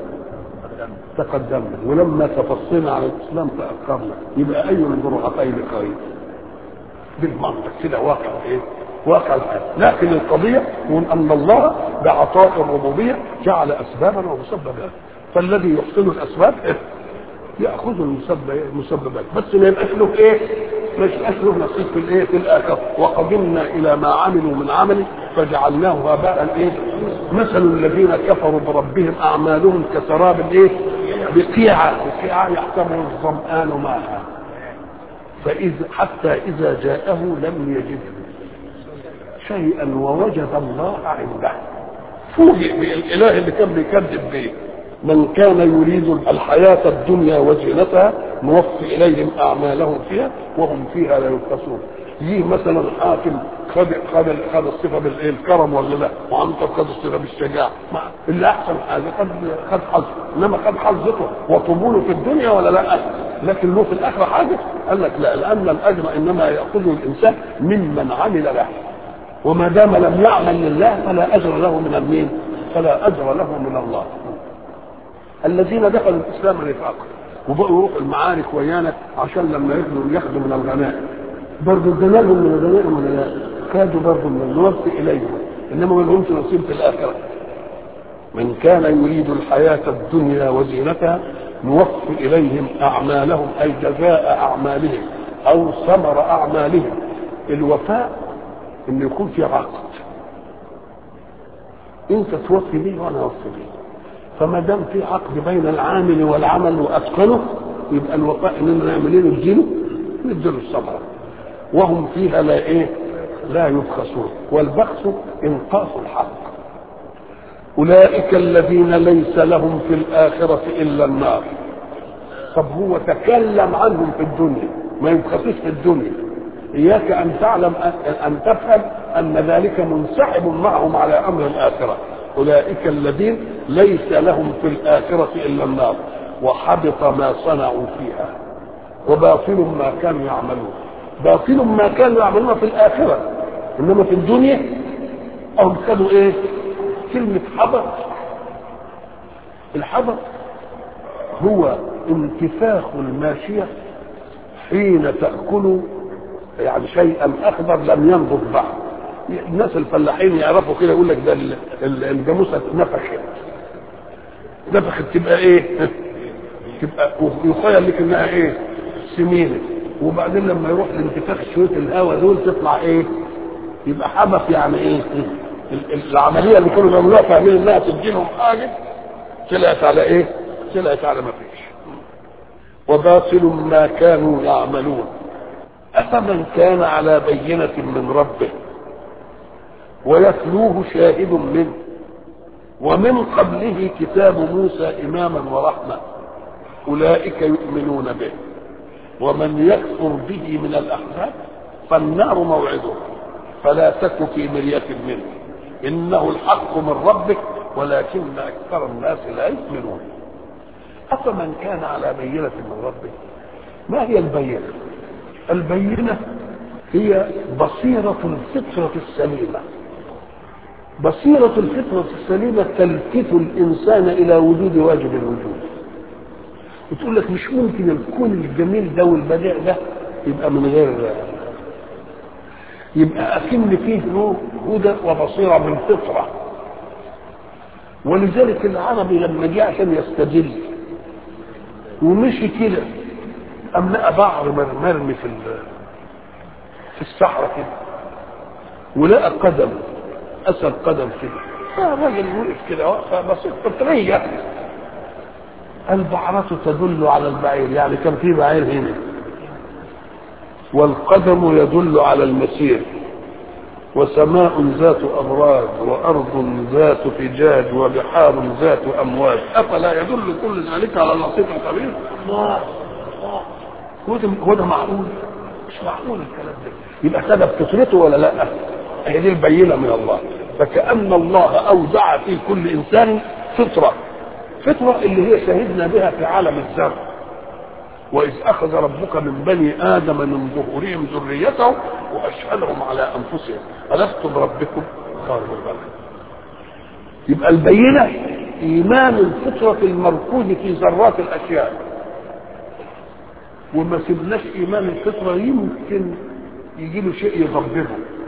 تقدمنا ولما تفصينا على الاسلام تاخرنا يبقى اي الجرعتين خير بالمنطق كده واقع ايه واقع الحياه لكن القضيه هو ان الله بعطاء الربوبيه جعل اسبابا ومسببات فالذي يحسن الاسباب إيه؟ ياخذ المسببات بس ما يبقاش له ايه ما يبقاش له نصيب في الايه في الاخره وقدمنا الى ما عملوا من عمل فجعلناه هباء ايه مثل الذين كفروا بربهم اعمالهم كسراب ايه بقيعه بقيعه يحسبه الظمآن ماء فإذا حتى إذا جاءه لم يجده شيئا ووجد الله عنده فوجئ بالإله اللي كان بيكذب به من كان يريد الحياة الدنيا وزينتها نوفي إليهم أعمالهم فيها وهم فيها لا يبخسون يجي مثلا حاكم خد خد خد الصفه بالكرم ولا لا وعنتر خد الصفه بالشجاعه اللي احسن حاجه خد خد حظه انما خد حظته وطبوله في الدنيا ولا لا لكن له في الاخره حاجه قال لك لا لان الاجر انما ياخذه الانسان ممن عمل له وما دام لم يعمل لله فلا اجر له من المين فلا اجر له من الله الذين دخلوا الاسلام رفاقا وبقوا يروحوا المعارك ويانا عشان لما ياخذوا ياخذوا من الغنائم برضه اديناهم من الغنائم ولا لا؟ كادوا برضه من نوفي اليهم انما ما لهمش نصيب في الاخره من كان يريد الحياة الدنيا وزينتها نوفي إليهم أعمالهم أي جزاء أعمالهم أو ثمر أعمالهم الوفاء إن يكون في عقد أنت توفي بي وأنا أوفي بي فما دام في عقد بين العامل والعمل وأتقنه يبقى الوفاء إننا نعمل إيه نديله نديله الثمرة وهم فيها لا إيه لا يبخسون والبخس إنقاص الحق أولئك الذين ليس لهم في الآخرة إلا النار طب هو تكلم عنهم في الدنيا ما يبخسوش في الدنيا إياك أن تعلم أن تفهم أن ذلك منسحب معهم على أمر الآخرة أولئك الذين ليس لهم في الآخرة إلا النار وحبط ما صنعوا فيها وباطل ما كانوا يعملون باطل ما كانوا يعملون في الآخرة إنما في الدنيا أو خدوا إيه؟ كلمة حبط الحبط هو انتفاخ الماشية حين تأكل يعني شيئا أخضر لم ينضج بعد الناس الفلاحين يعرفوا كده يقول لك ده الجاموسة اتنفخت نفخت تبقى ايه؟ تبقى يخيل لك انها ايه؟ سمينه وبعدين لما يروح لانتفاخ شويه الهواء دول تطلع ايه؟ يبقى حبس يعني ايه؟ العمليه اللي كانوا بيعملوها فاهمين انها تدي لهم حاجه طلعت على ايه؟ طلعت على ما فيش. وباطل ما كانوا يعملون. أفمن كان على بينة من ربه ويتلوه شاهد منه ومن قبله كتاب موسى إماما ورحمة أولئك يؤمنون به ومن يكفر به من الأحزاب فالنار موعده فلا تك في مرية منه إنه الحق من ربك ولكن أكثر الناس لا يؤمنون أفمن كان على بينة من ربه ما هي البينة البينة هي بصيرة الفطرة السليمة بصيرة الفطرة السليمة تلفت الإنسان إلى وجود واجب الوجود وتقول لك مش ممكن الكون الجميل ده والبديع ده يبقى من غير يبقى أكن فيه نور هدى وبصيرة بالفطرة ولذلك العربي لما جه عشان يستدل ومشي كده أم لقى بعر مرمي في في الصحراء كده ولقى قدم أثر قدم كده الراجل وقف كده وقفة بسيطة فطرية البعرة تدل على البعير يعني كان في بعير هنا والقدم يدل على المسير وسماء ذات أبراج وأرض ذات فجاج وبحار ذات أمواج أفلا يدل كل ذلك على اللطيف الخبير؟ هو ده هو ده معقول؟ مش معقول الكلام ده يبقى سبب فطرته ولا لا؟ هي دي البينة من الله فكأن الله أودع في كل إنسان فطرة فطرة اللي هي شهدنا بها في عالم الذر وإذ أخذ ربك من بني آدم من ظهورهم ذريتهم وأشهدهم على أنفسهم ألست بربكم؟ قالوا بلى يبقى البينة إيمان الفطرة المركوز في ذرات الأشياء وما سبناش إيمان الفطرة يمكن يجي له شيء يضببه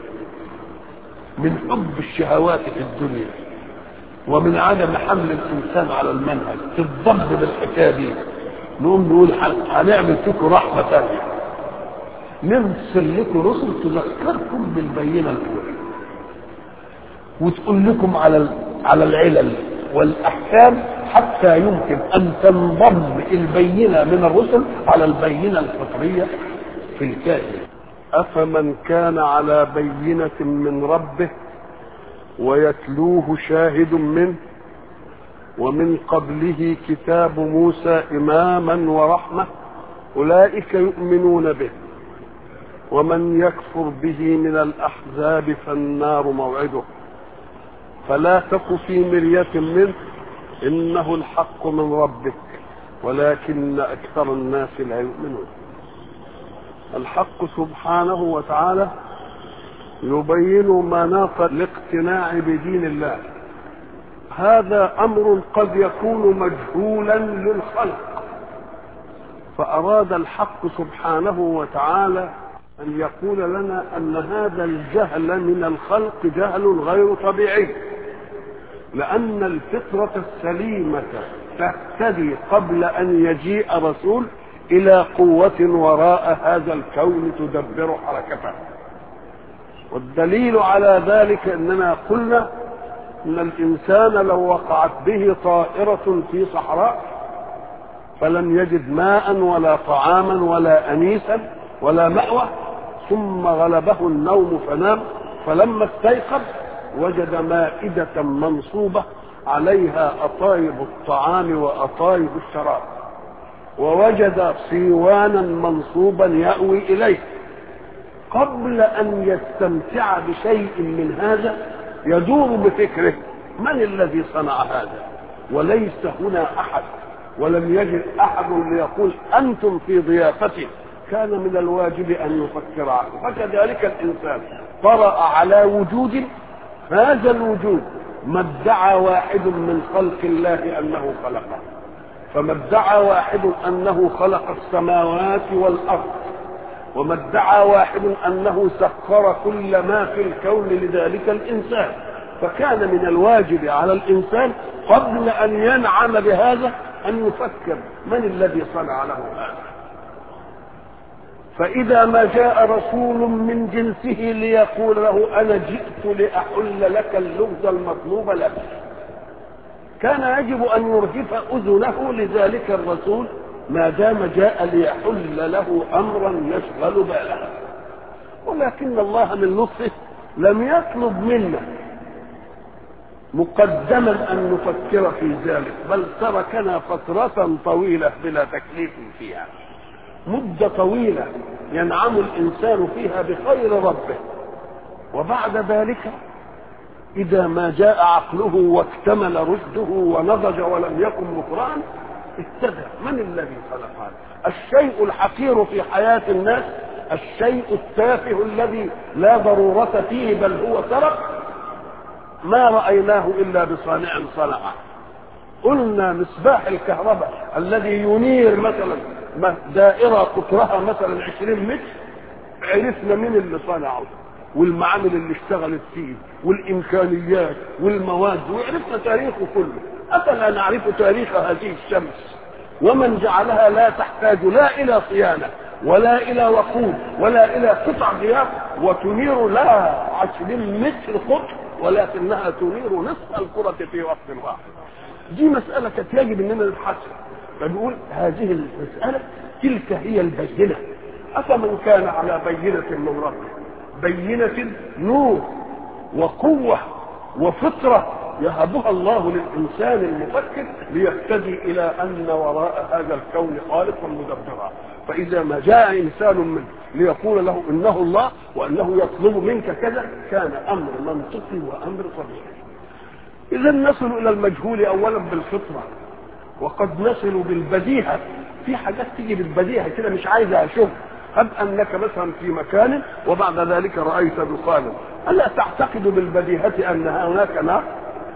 من حب الشهوات في الدنيا ومن عدم حمل الانسان على المنهج تتضب بالحكايه دي نقوم نقول هنعمل فيكم رحمه ثانيه نرسل لكم رسل تذكركم بالبينه الاولى وتقول لكم على على العلل والاحكام حتى يمكن ان تنضم البينه من الرسل على البينه الفطريه في الكائن أفمن كان على بينة من ربه ويتلوه شاهد منه ومن قبله كتاب موسى إماما ورحمة أولئك يؤمنون به ومن يكفر به من الأحزاب فالنار موعده فلا تك في مرية منه إنه الحق من ربك ولكن أكثر الناس لا يؤمنون الحق سبحانه وتعالى يبين مناط الاقتناع بدين الله هذا امر قد يكون مجهولا للخلق فاراد الحق سبحانه وتعالى ان يقول لنا ان هذا الجهل من الخلق جهل غير طبيعي لان الفطره السليمه تهتدي قبل ان يجيء رسول الى قوه وراء هذا الكون تدبر حركته والدليل على ذلك اننا قلنا ان الانسان لو وقعت به طائره في صحراء فلم يجد ماء ولا طعاما ولا انيسا ولا ماوى ثم غلبه النوم فنام فلما استيقظ وجد مائده منصوبه عليها اطايب الطعام واطايب الشراب ووجد صيوانا منصوبا يأوي إليه قبل أن يستمتع بشيء من هذا يدور بفكره من الذي صنع هذا وليس هنا أحد ولم يجد أحد ليقول أنتم في ضيافتي كان من الواجب أن يفكر عنه فكذلك الإنسان طرأ على وجود هذا الوجود ما ادعى واحد من خلق الله انه خلقه فما ادعى واحد انه خلق السماوات والارض وما ادعى واحد انه سخر كل ما في الكون لذلك الانسان فكان من الواجب على الانسان قبل ان ينعم بهذا ان يفكر من الذي صنع له هذا فاذا ما جاء رسول من جنسه ليقول له انا جئت لاحل لك اللغز المطلوب لك كان يجب ان يرهف اذنه لذلك الرسول ما دام جاء ليحل له امرا يشغل باله ولكن الله من لطفه لم يطلب منا مقدما ان نفكر في ذلك بل تركنا فتره طويله بلا تكليف فيها مده طويله ينعم الانسان فيها بخير ربه وبعد ذلك اذا ما جاء عقله واكتمل رشده ونضج ولم يكن مكرها ابتدى من الذي خلق هذا الشيء الحقير في حياه الناس الشيء التافه الذي لا ضروره فيه بل هو سرق ما رأيناه إلا بصانع صنعه قلنا مصباح الكهرباء الذي ينير مثلا دائرة قطرها مثلا 20 متر عرفنا مين اللي صنعه والمعامل اللي اشتغلت فيه والإمكانيات والمواد وعرفنا تاريخه كله أفلا نعرف تاريخ هذه الشمس ومن جعلها لا تحتاج لا إلى صيانة ولا إلى وقود ولا إلى قطع غيار وتنير لها 20 متر قطر ولكنها تنير نصف الكرة في وقت واحد دي مسألة كانت يجب اننا نبحثها فنقول هذه المسألة تلك هي البينة أفمن كان على بينة من ربه بينة نور وقوة وفطرة يهبها الله للإنسان المفكر ليهتدي إلى أن وراء هذا الكون خالقا مدبرا فإذا ما جاء إنسان منه ليقول له إنه الله وأنه يطلب منك كذا كان أمر منطقي وأمر طبيعي إذا نصل إلى المجهول أولا بالفطرة وقد نصل بالبديهة في حاجات تيجي بالبديهة كده مش عايزة أشوف هب أنك مثلا في مكان وبعد ذلك رأيت دخانا ألا تعتقد بالبديهة أن هناك نار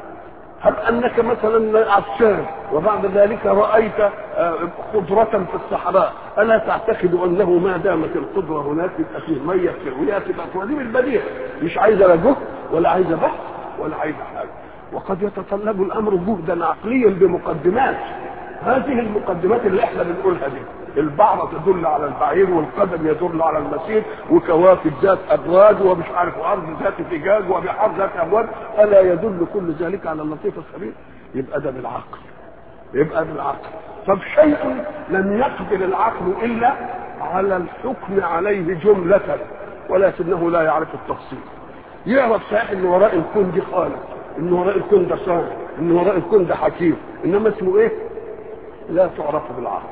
هب انك مثلا عطشان وبعد ذلك رايت خضرة في الصحراء الا تعتقد انه ما دامت الخضرة هناك يبقى فيه ميه ترويها تبقى تولي البديهة مش عايزه لا جهد ولا عايزه بحث ولا عايزه حاجه وقد يتطلب الامر جهدا عقليا بمقدمات هذه المقدمات اللي احنا بنقولها دي البعرة تدل على البعير والقدم يدل على المسير وكواكب ذات ابراج ومش عارف وارض ذات فجاج وبحار ذات امواج الا يدل كل ذلك على اللطيف الخبير يبقى ده بالعقل يبقى بالعقل طب شيء لم يقبل العقل الا على الحكم عليه جملة ولكنه لا يعرف التفصيل يعرف صحيح ان وراء الكون دي خالق ان وراء الكون ده صانع ان وراء الكون ده حكيم انما اسمه ايه لا تعرف بالعقل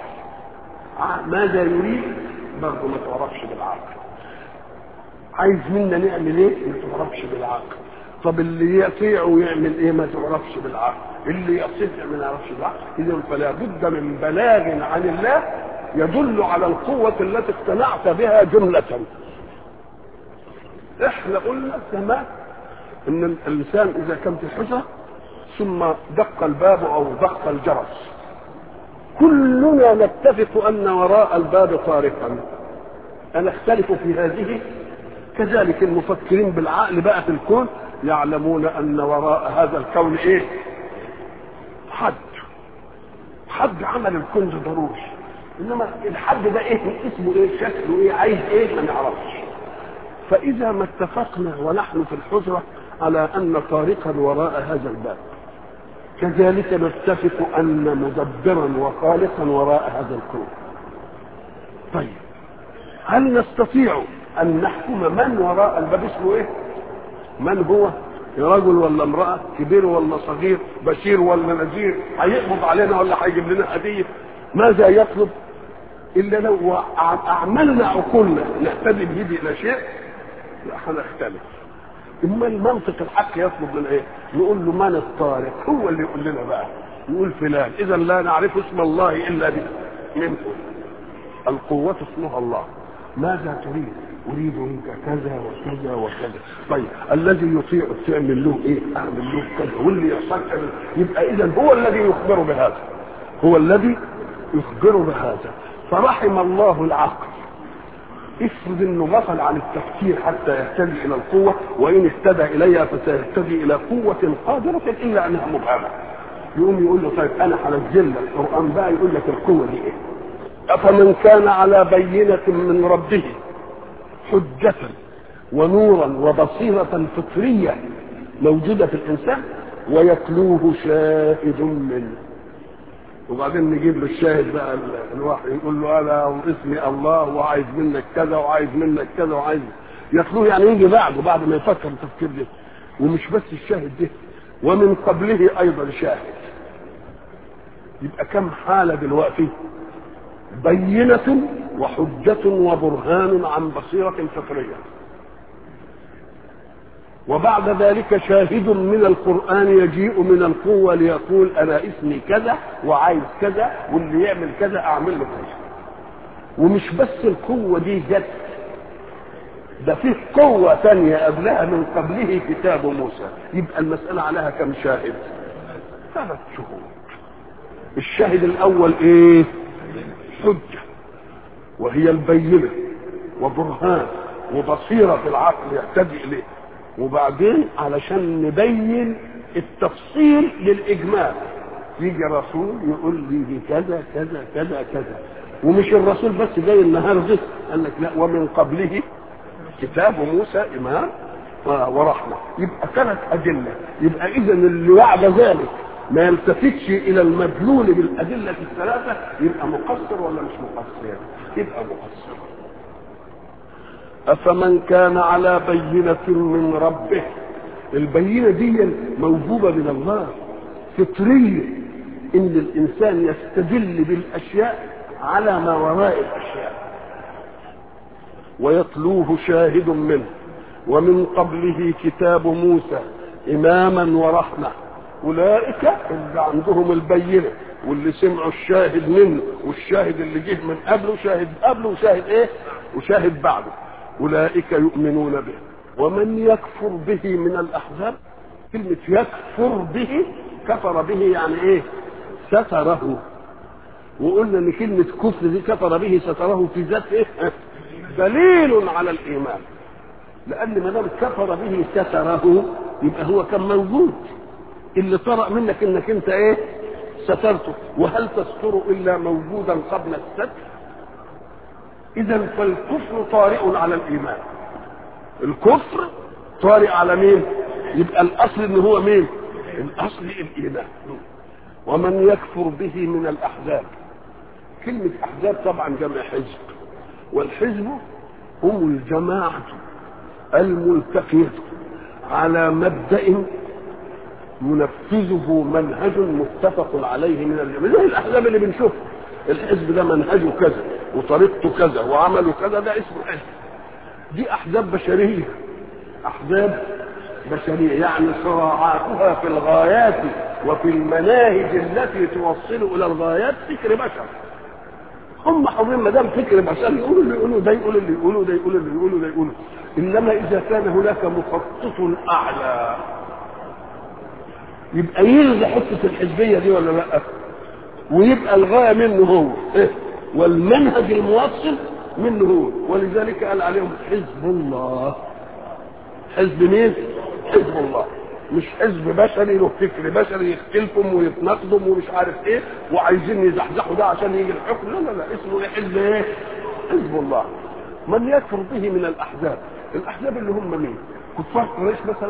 ماذا يريد برضه ما تعرفش بالعقل عايز منا نعمل ايه ما تعرفش بالعقل طب اللي يطيع ويعمل ايه ما تعرفش بالعقل اللي يستطيع ما يعرفش بالعقل اذا فلا بد من بلاغ عن الله يدل على القوة التي اقتنعت بها جملة احنا قلنا زمان ان الانسان اذا كان في حجرة ثم دق الباب او دق الجرس كلنا نتفق ان وراء الباب طارقا انا اختلف في هذه كذلك المفكرين بالعقل بقى في الكون يعلمون ان وراء هذا الكون ايه حد حد عمل الكون ده ضروري انما الحد ده ايه اسمه ايه شكله ايه عايز ايه ما نعرفش فاذا ما اتفقنا ونحن في الحجره على ان طارقا وراء هذا الباب كذلك نتفق ان مدبرا وخالقا وراء هذا الكون طيب هل نستطيع ان نحكم من وراء الباب اسمه ايه من هو رجل ولا امرأة كبير ولا صغير بشير ولا نذير هيقبض علينا ولا هيجيب لنا هدية ماذا يطلب إلا لو أعملنا عقولنا نهتدي به إلى شيء لا هنختلف اما المنطق الحق يطلب من ايه نقول له من الطارق هو اللي يقول لنا بقى يقول فلان اذا لا نعرف اسم الله الا به منه القوة اسمها الله ماذا تريد اريد منك كذا وكذا وكذا طيب الذي يطيع تعمل له ايه اعمل له كذا واللي يحصل كذا يبقى اذا هو الذي يخبر بهذا هو الذي يخبر بهذا فرحم الله العقل افرض انه غفل عن التفكير حتى يهتدي الى القوه وان اهتدى اليها فسيهتدي الى قوه قادره الا انها مبهمه يقوم يقول له طيب انا هنزل لك القران بقى يقول لك القوه دي ايه افمن كان على بينه من ربه حجه ونورا وبصيره فطريه موجوده في الانسان ويتلوه شاهد منه وبعدين نجيب له الشاهد بقى الواحد يقول له انا واسمي الله وعايز منك كذا وعايز منك كذا وعايز يتلوه يعني يجي بعده بعد ما يفكر التفكير ده ومش بس الشاهد ده ومن قبله ايضا شاهد يبقى كم حاله دلوقتي بينة وحجة وبرهان عن بصيرة فطرية وبعد ذلك شاهد من القرآن يجيء من القوة ليقول أنا اسمي كذا وعايز كذا واللي يعمل كذا أعمل له كذا ومش بس القوة دي جت ده فيه قوة تانية قبلها من قبله كتاب موسى يبقى المسألة عليها كم شاهد ثلاث شهود الشاهد الأول إيه حجة وهي البينة وبرهان وبصيرة في العقل يهتدي إليه وبعدين علشان نبين التفصيل للاجمال يجي رسول يقول لي دي كذا كذا كذا كذا ومش الرسول بس زي النهارده قال لك لا ومن قبله كتاب موسى امام ورحمه يبقى ثلاث ادله يبقى اذا اللي بعد ذلك ما يلتفتش الى المدلول بالادله الثلاثه يبقى مقصر ولا مش مقصر؟ يبقى مقصر أفمن كان على بينة من ربه البينة دي موجودة من الله فطرية إن الإنسان يستدل بالأشياء على ما وراء الأشياء ويتلوه شاهد منه ومن قبله كتاب موسى إماما ورحمة أولئك اللي عندهم البينة واللي سمعوا الشاهد منه والشاهد اللي جه من قبله شاهد قبله وشاهد ايه وشاهد بعده أولئك يؤمنون به ومن يكفر به من الأحزاب كلمة يكفر به كفر به يعني إيه ستره وقلنا ان كلمة كفر دي كفر به ستره في ذات ايه دليل على الإيمان لأن ما دام كفر به ستره يبقى هو كان موجود اللي طرأ منك انك انت ايه سترته وهل تستر الا موجودا قبل الستر اذا فالكفر طارئ على الايمان الكفر طارئ على مين يبقى الاصل ان هو مين الاصل الايمان ومن يكفر به من الاحزاب كلمة احزاب طبعا جمع حزب والحزب هم الجماعة الملتقية على مبدأ ينفذه منهج متفق عليه من الجميع زي الاحزاب اللي بنشوفها الحزب ده منهجه كذا وطريقته كذا وعمله كذا ده اسمه حزب دي احزاب بشريه احزاب بشريه يعني صراعاتها في الغايات وفي المناهج التي توصل الى الغايات فكر بشر هم حاضرين ما دام فكر بشر يقولوا اللي يقولوا ده يقولوا اللي يقولوا ده يقولوا اللي يقولوا ده يقولوا انما اذا كان هناك مخطط اعلى يبقى يلغي حته الحزبيه دي ولا لا ويبقى الغايه منه هو إيه؟ والمنهج الموصل منه هو ولذلك قال عليهم حزب الله حزب مين حزب الله مش حزب بشري له فكر بشري يختلفهم ويتناقضهم ومش عارف ايه وعايزين يزحزحوا ده عشان يجي الحكم لا لا لا اسمه ايه حزب ايه حزب الله من يكفر به من الاحزاب الاحزاب اللي هم مين كفار قريش مثلا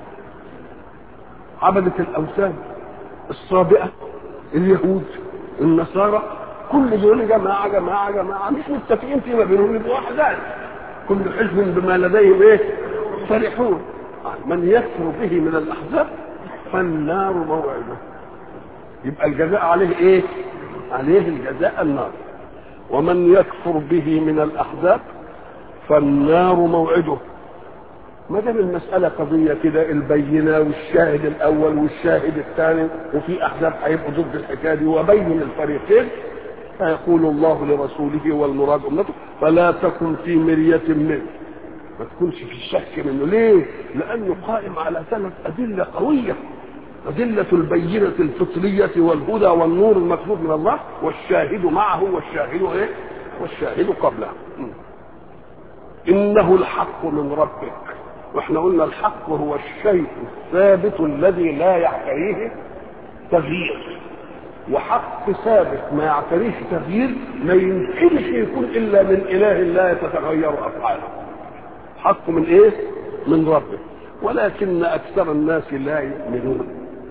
عبدة الأوثان الصابئة اليهود النصارى كل دول جماعة جماعة جماعة مش متفقين فيما بينهم يبقوا أحزاب كل حزب بما لديهم إيه فرحون من يكفر به من الأحزاب فالنار موعده يبقى الجزاء عليه إيه عليه الجزاء النار ومن يكفر به من الأحزاب فالنار موعده ما دام المسألة قضية كده البينة والشاهد الأول والشاهد الثاني وفي أحزاب هيبقوا ضد الحكاية دي وبين الفريقين فيقول الله لرسوله والمراد أمته فلا تكن في مرية منه ما تكونش في الشك منه ليه لانه قائم على ثلاث ادله قويه أدلة البينة الفطرية والهدى والنور المكتوب من الله والشاهد معه والشاهد إيه؟ والشاهد قبله. إنه الحق من ربك. وإحنا قلنا الحق هو الشيء الثابت الذي لا يعتريه تغيير. وحق ثابت ما يعتريه تغيير ما يمكنش يكون إلا من إله لا يتغير أفعاله. حق من إيه؟ من ربك. ولكن أكثر الناس لا يؤمنون.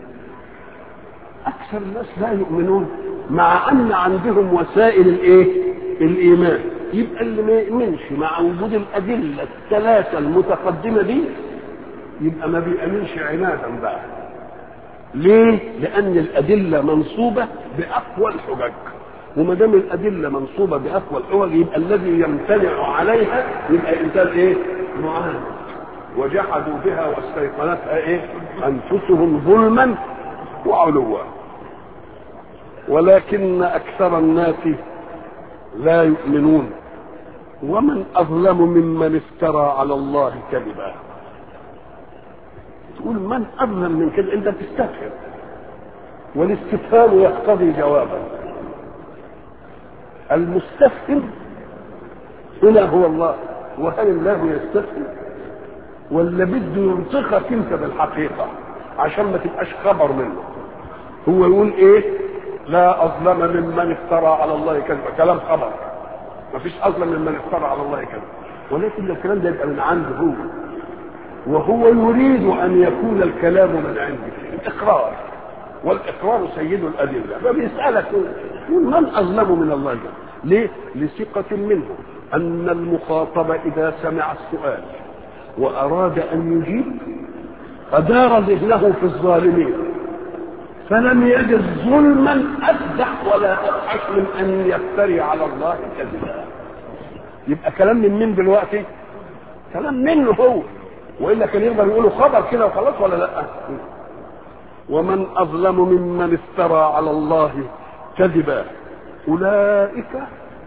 اكثر الناس لا يؤمنون مع ان عندهم وسائل الايه الايمان يبقى اللي ما يؤمنش مع وجود الادله الثلاثه المتقدمه دي يبقى ما بيامنش عنادا بقى ليه لان الادله منصوبه باقوى الحجج وما دام الادله منصوبه باقوى الحجج يبقى الذي يمتنع عليها يبقى انسان ايه معاند وجحدوا بها واستيقنتها ايه انفسهم ظلما وعلوا ولكن اكثر الناس لا يؤمنون ومن اظلم ممن افترى على الله كذبا تقول من اظلم من كده انت بتستفهم والاستفهام يقتضي جوابا المستفهم هنا هو الله وهل الله يستفهم ولا بده ينطقك انت بالحقيقه عشان ما تبقاش خبر منه هو يقول ايه لا اظلم ممن افترى على الله كذبا كلام خبر ما فيش اظلم ممن افترى على الله كذبا ولكن الكلام ده يبقى من عنده هو وهو يريد ان يكون الكلام من عنده الاقرار والاقرار سيد الادله فبيسالك يقول من اظلم من الله ده ليه لثقه منه ان المخاطب اذا سمع السؤال واراد ان يجيب فدار ذهنه في الظالمين فلم يجد ظلما افزح ولا افحش من ان يفتري على الله كذبا يبقى كلام من مين دلوقتي كلام منه هو والا كان يقدر يقولوا خبر كده وخلاص ولا لا ومن اظلم ممن افترى على الله كذبا اولئك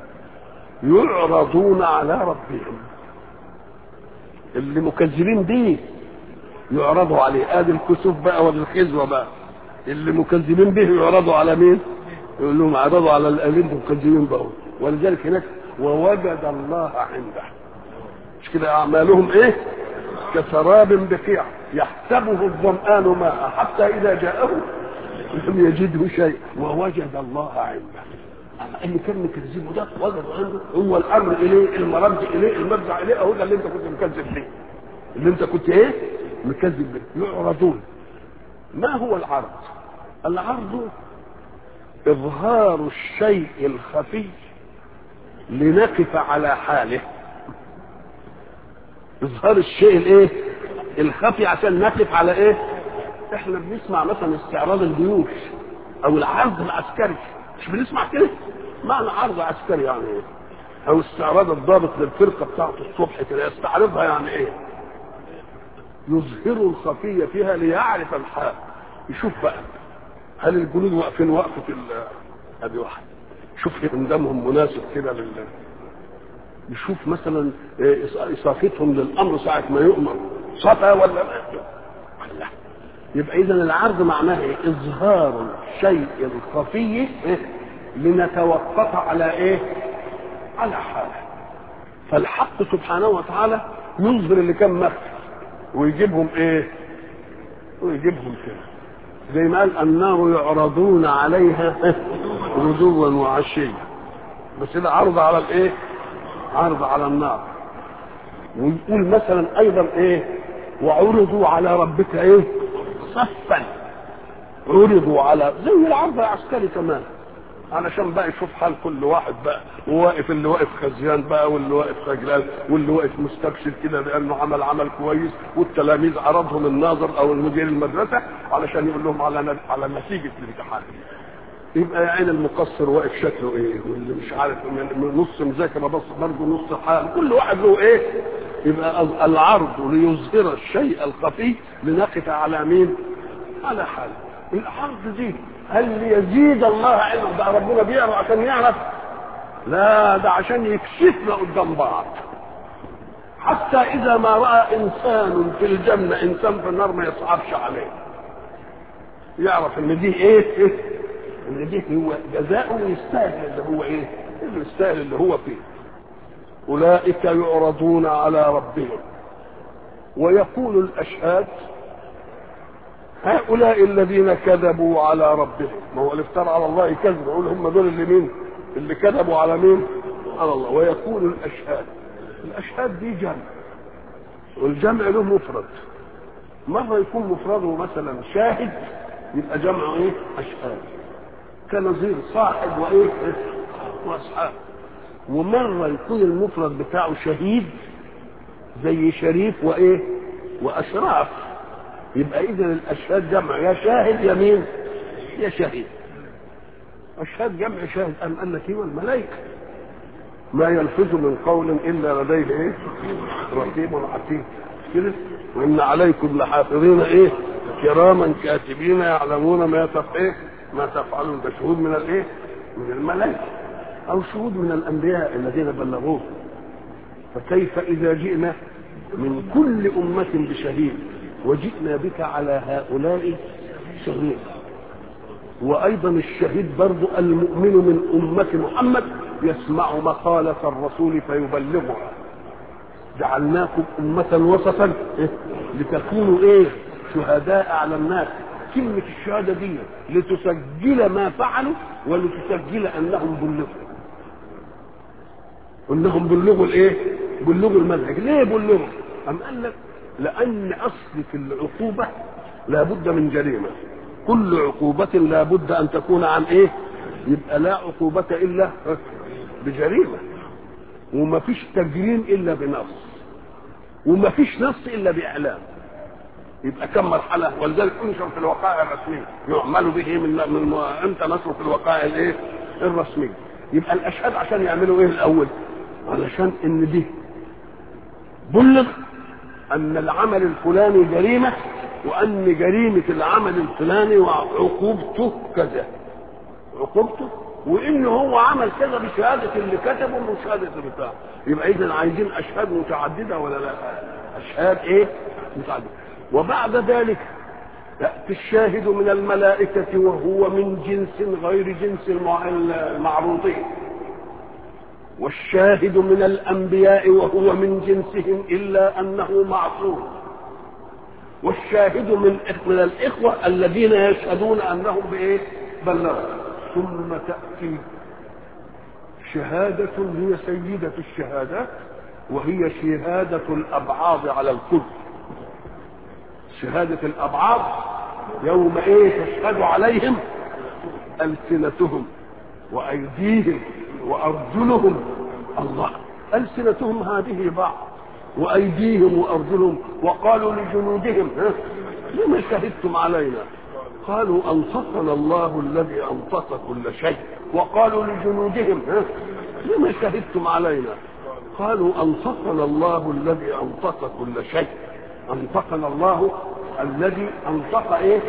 يعرضون على ربهم اللي مكذبين بيه يعرضوا عليه ادي الكسوف بقى ولا الخزوه بقى اللي مكذبين به يعرضوا على مين؟ يقول لهم اعرضوا على الذين مكذبين بقى ولذلك هناك ووجد الله عنده مش كده اعمالهم ايه؟ كسراب بقيع يحسبه الظمآن ماء حتى اذا جاءه لم يجده شيء ووجد الله عنده اللي كان مكذبه ده وجده عنده هو الامر اليه المرد اليه المرجع اليه اهو ده اللي انت كنت مكذب فيه اللي انت كنت ايه؟ مكذب به يعرضون ما هو العرض العرض اظهار الشيء الخفي لنقف على حاله اظهار الشيء الايه الخفي عشان نقف على ايه احنا بنسمع مثلا استعراض الجيوش او العرض العسكري مش بنسمع كده معنى عرض عسكري يعني ايه او استعراض الضابط للفرقه بتاعته الصبح كده يستعرضها يعني ايه يظهر الخفيه فيها ليعرف الحال يشوف بقى هل الجنود واقفين وقفه ادي واحد شوف اندمهم مناسب كده لل يشوف مثلا اصافتهم للامر ساعه ما يؤمر صفا ولا لا يبقى اذا العرض معناه ايه اظهار الشيء الخفي إيه؟ لنتوقف على ايه على حاله فالحق سبحانه وتعالى يظهر اللي كان مخفي ويجيبهم ايه ويجيبهم كده زي ما قال النار يعرضون عليها غدوا وعشيا بس ده عرض على الايه عرض على النار ويقول مثلا ايضا ايه وعرضوا على ربك ايه صفا عرضوا على زي العرض العسكري كمان علشان بقى يشوف حال كل واحد بقى وواقف اللي واقف خزيان بقى واللي واقف خجلان واللي واقف مستبشر كده لانه عمل عمل كويس والتلاميذ عرضهم الناظر او المدير المدرسه علشان يقول لهم على على نتيجه الامتحان يبقى يا عين المقصر واقف شكله ايه واللي مش عارف نص مذاكره بس برضه نص حال كل واحد له ايه يبقى العرض ليظهر الشيء الخفي لنقف على مين على حال العرض دي هل يزيد الله علما بقى ربنا بيعرف عشان يعرف لا ده عشان يكشفنا قدام بعض حتى اذا ما راى انسان في الجنه انسان في النار ما يصعبش عليه يعرف ان دي ايه ان دي هو جزاؤه يستاهل اللي هو ايه اللي يستاهل اللي هو فيه اولئك يعرضون على ربهم ويقول الاشهاد هؤلاء الذين كذبوا على ربهم ما هو اللي افترى على الله كذب يقول هم دول اللي مين اللي كذبوا على مين على الله ويقول الاشهاد الاشهاد دي جمع والجمع له مفرد مرة يكون مفرده مثلا شاهد يبقى جمع ايه اشهاد كنظير صاحب وايه واصحاب ومرة يكون المفرد بتاعه شهيد زي شريف وايه واشراف يبقى اذا الاشهاد جمع يا شاهد يا مين يا شهيد اشهاد جمع شاهد ام قال لك ايه والملائكه ما يلفظ من قول الا لديه ايه رقيب عتيد كده وان عليكم لحافظين ايه كراما كاتبين يعلمون ما تف ايه ما تفعلون ده شهود من الايه من الملائكه او شهود من الانبياء الذين بلغوه فكيف اذا جئنا من كل امه بشهيد وجئنا بك على هؤلاء شهيد وايضا الشهيد برضو المؤمن من امه محمد يسمع مقاله الرسول فيبلغها جعلناكم امه وسطا إيه؟ لتكونوا ايه شهداء على الناس كلمه الشهاده دي لتسجل ما فعلوا ولتسجل انهم بلغوا انهم بلغوا الايه بلغوا المنهج ليه بلغوا ام قال لك لان اصل في العقوبه لابد من جريمه كل عقوبة لابد أن تكون عن إيه؟ يبقى لا عقوبة إلا بجريمة وما فيش تجريم إلا بنص وما فيش نص إلا بإعلام يبقى كم مرحلة ولذلك ينشر في الوقائع الرسمية يعمل به من من امتى نشر في الوقائع الايه؟ الرسمية يبقى الأشهاد عشان يعملوا إيه الأول؟ علشان إن دي بلغ أن العمل الفلاني جريمة وان جريمه العمل الفلاني وعقوبته كذا عقوبته وان هو عمل كذا بشهاده اللي كتبه وشهاده بتاعه يبقى اذا عايزين اشهاد متعدده ولا لا اشهاد ايه متعدده وبعد ذلك ياتي الشاهد من الملائكه وهو من جنس غير جنس المعروضين والشاهد من الانبياء وهو من جنسهم الا انه معصوم والشاهد من من الاخوه الذين يشهدون انهم بايه؟ بلغوا ثم تاتي شهاده هي سيده الشهادات وهي شهاده الابعاض على الكل شهاده الابعاض يوم ايه تشهد عليهم السنتهم وايديهم وارجلهم الله السنتهم هذه بعض وايديهم وارجلهم وقالوا لجنودهم لما شهدتم علينا قالوا انطقنا الله الذي انطق كل شيء وقالوا لجنودهم لما شهدتم علينا قالوا انطقنا الله الذي انطق كل شيء انطقنا الله الذي انطق ايه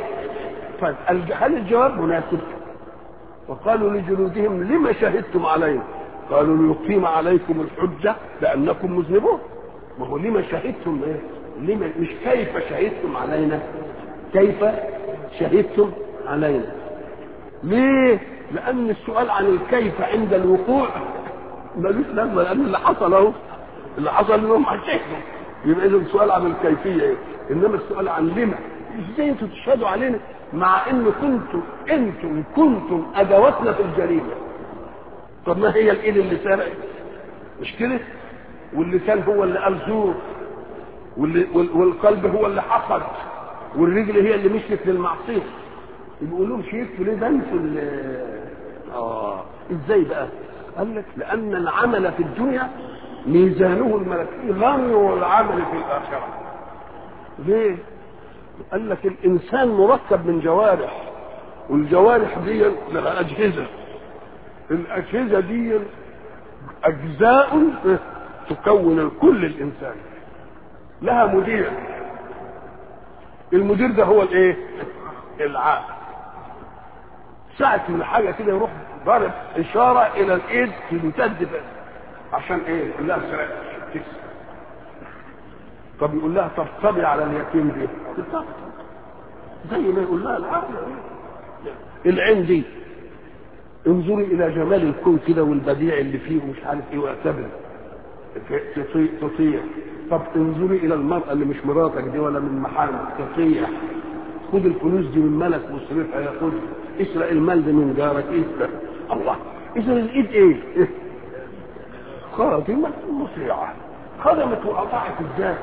هل الجواب مناسب وقالوا لجنودهم لما شهدتم علينا قالوا ليقيم عليكم الحجه لانكم مذنبون ما هو لما شهدتم ايه؟ لما مش كيف شهدتم علينا؟ كيف شهدتم علينا؟ ليه؟ لأن السؤال عن الكيف عند الوقوع ملوش لازمة لأن اللي حصل أهو اللي حصل إنهم هيشهدوا يبقى إذا السؤال عن الكيفية إيه؟ إنما السؤال عن لما؟ إزاي أنتوا تشهدوا علينا؟ مع إن كنتم أنتم كنتم أدواتنا في الجريمة. طب ما هي الإيد اللي سرقت؟ مش كده؟ واللسان هو اللي قال زور والقلب هو اللي حقد والرجل هي اللي مشيت للمعصيه يبقوا لهم شيكتوا ليه ده انتوا اه ازاي بقى؟ قال لك لان العمل في الدنيا ميزانه الملكي غني العمل في الاخره ليه؟ قال لك الانسان مركب من جوارح والجوارح دي لها اجهزه الاجهزه دي اجزاء تكون الكل الانسان لها مدير المدير ده هو الايه العقل ساعة من حاجة كده يروح ضرب اشاره الى الايد تمتد بس عشان ايه؟ يقول لها سرقت تكسب طب يقول لها طبطبي على اليتيم دي تطبطب زي ما يقول لها العقل العين دي انظري الى جمال الكون كده والبديع اللي فيه ومش عارف ايه واعتبر تطيع تطيع طب انظري الى المراه اللي مش مراتك دي ولا من محارمك تطيع خد الفلوس دي من ملك واصرفها ياخدها اسرق المال ده من جارك اسرق الله اذا الايد ايه؟ خادمة مطيعة خدمت وأطاعت الذات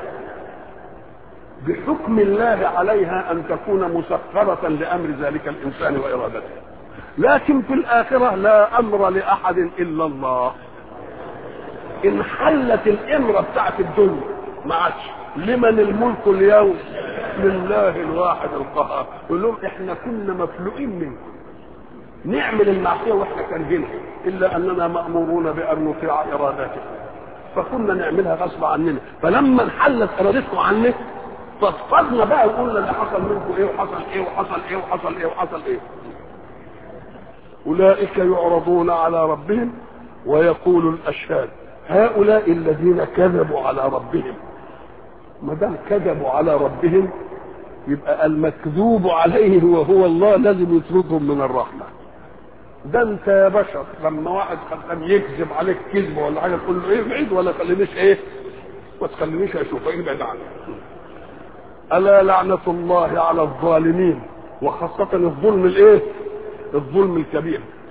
بحكم الله عليها أن تكون مسخرة لأمر ذلك الإنسان وإرادته لكن في الآخرة لا أمر لأحد إلا الله إن حلت الإمرة بتاعت الدنيا ما عادش لمن الملك اليوم لله الواحد القهار يقول لهم احنا كنا مفلوقين منكم نعمل المعصيه واحنا كارهينها الا اننا مامورون بان نطيع ارادته فكنا نعملها غصب عننا فلما انحلت ارادتكم عنك فضفضنا بقى وقلنا اللي حصل منكم ايه وحصل ايه وحصل ايه وحصل ايه وحصل ايه اولئك يعرضون على ربهم ويقول الاشهاد هؤلاء الذين كذبوا على ربهم ما دام كذبوا على ربهم يبقى المكذوب عليه وهو الله لازم يطردهم من الرحمه ده انت يا بشر لما واحد خدام يكذب عليك كذبه ولا حاجه تقول له ايه ابعد ولا تخلينيش ايه ما تخلينيش اشوفه ابعد عنه الا لعنه الله على الظالمين وخاصه الظلم الايه الظلم الكبير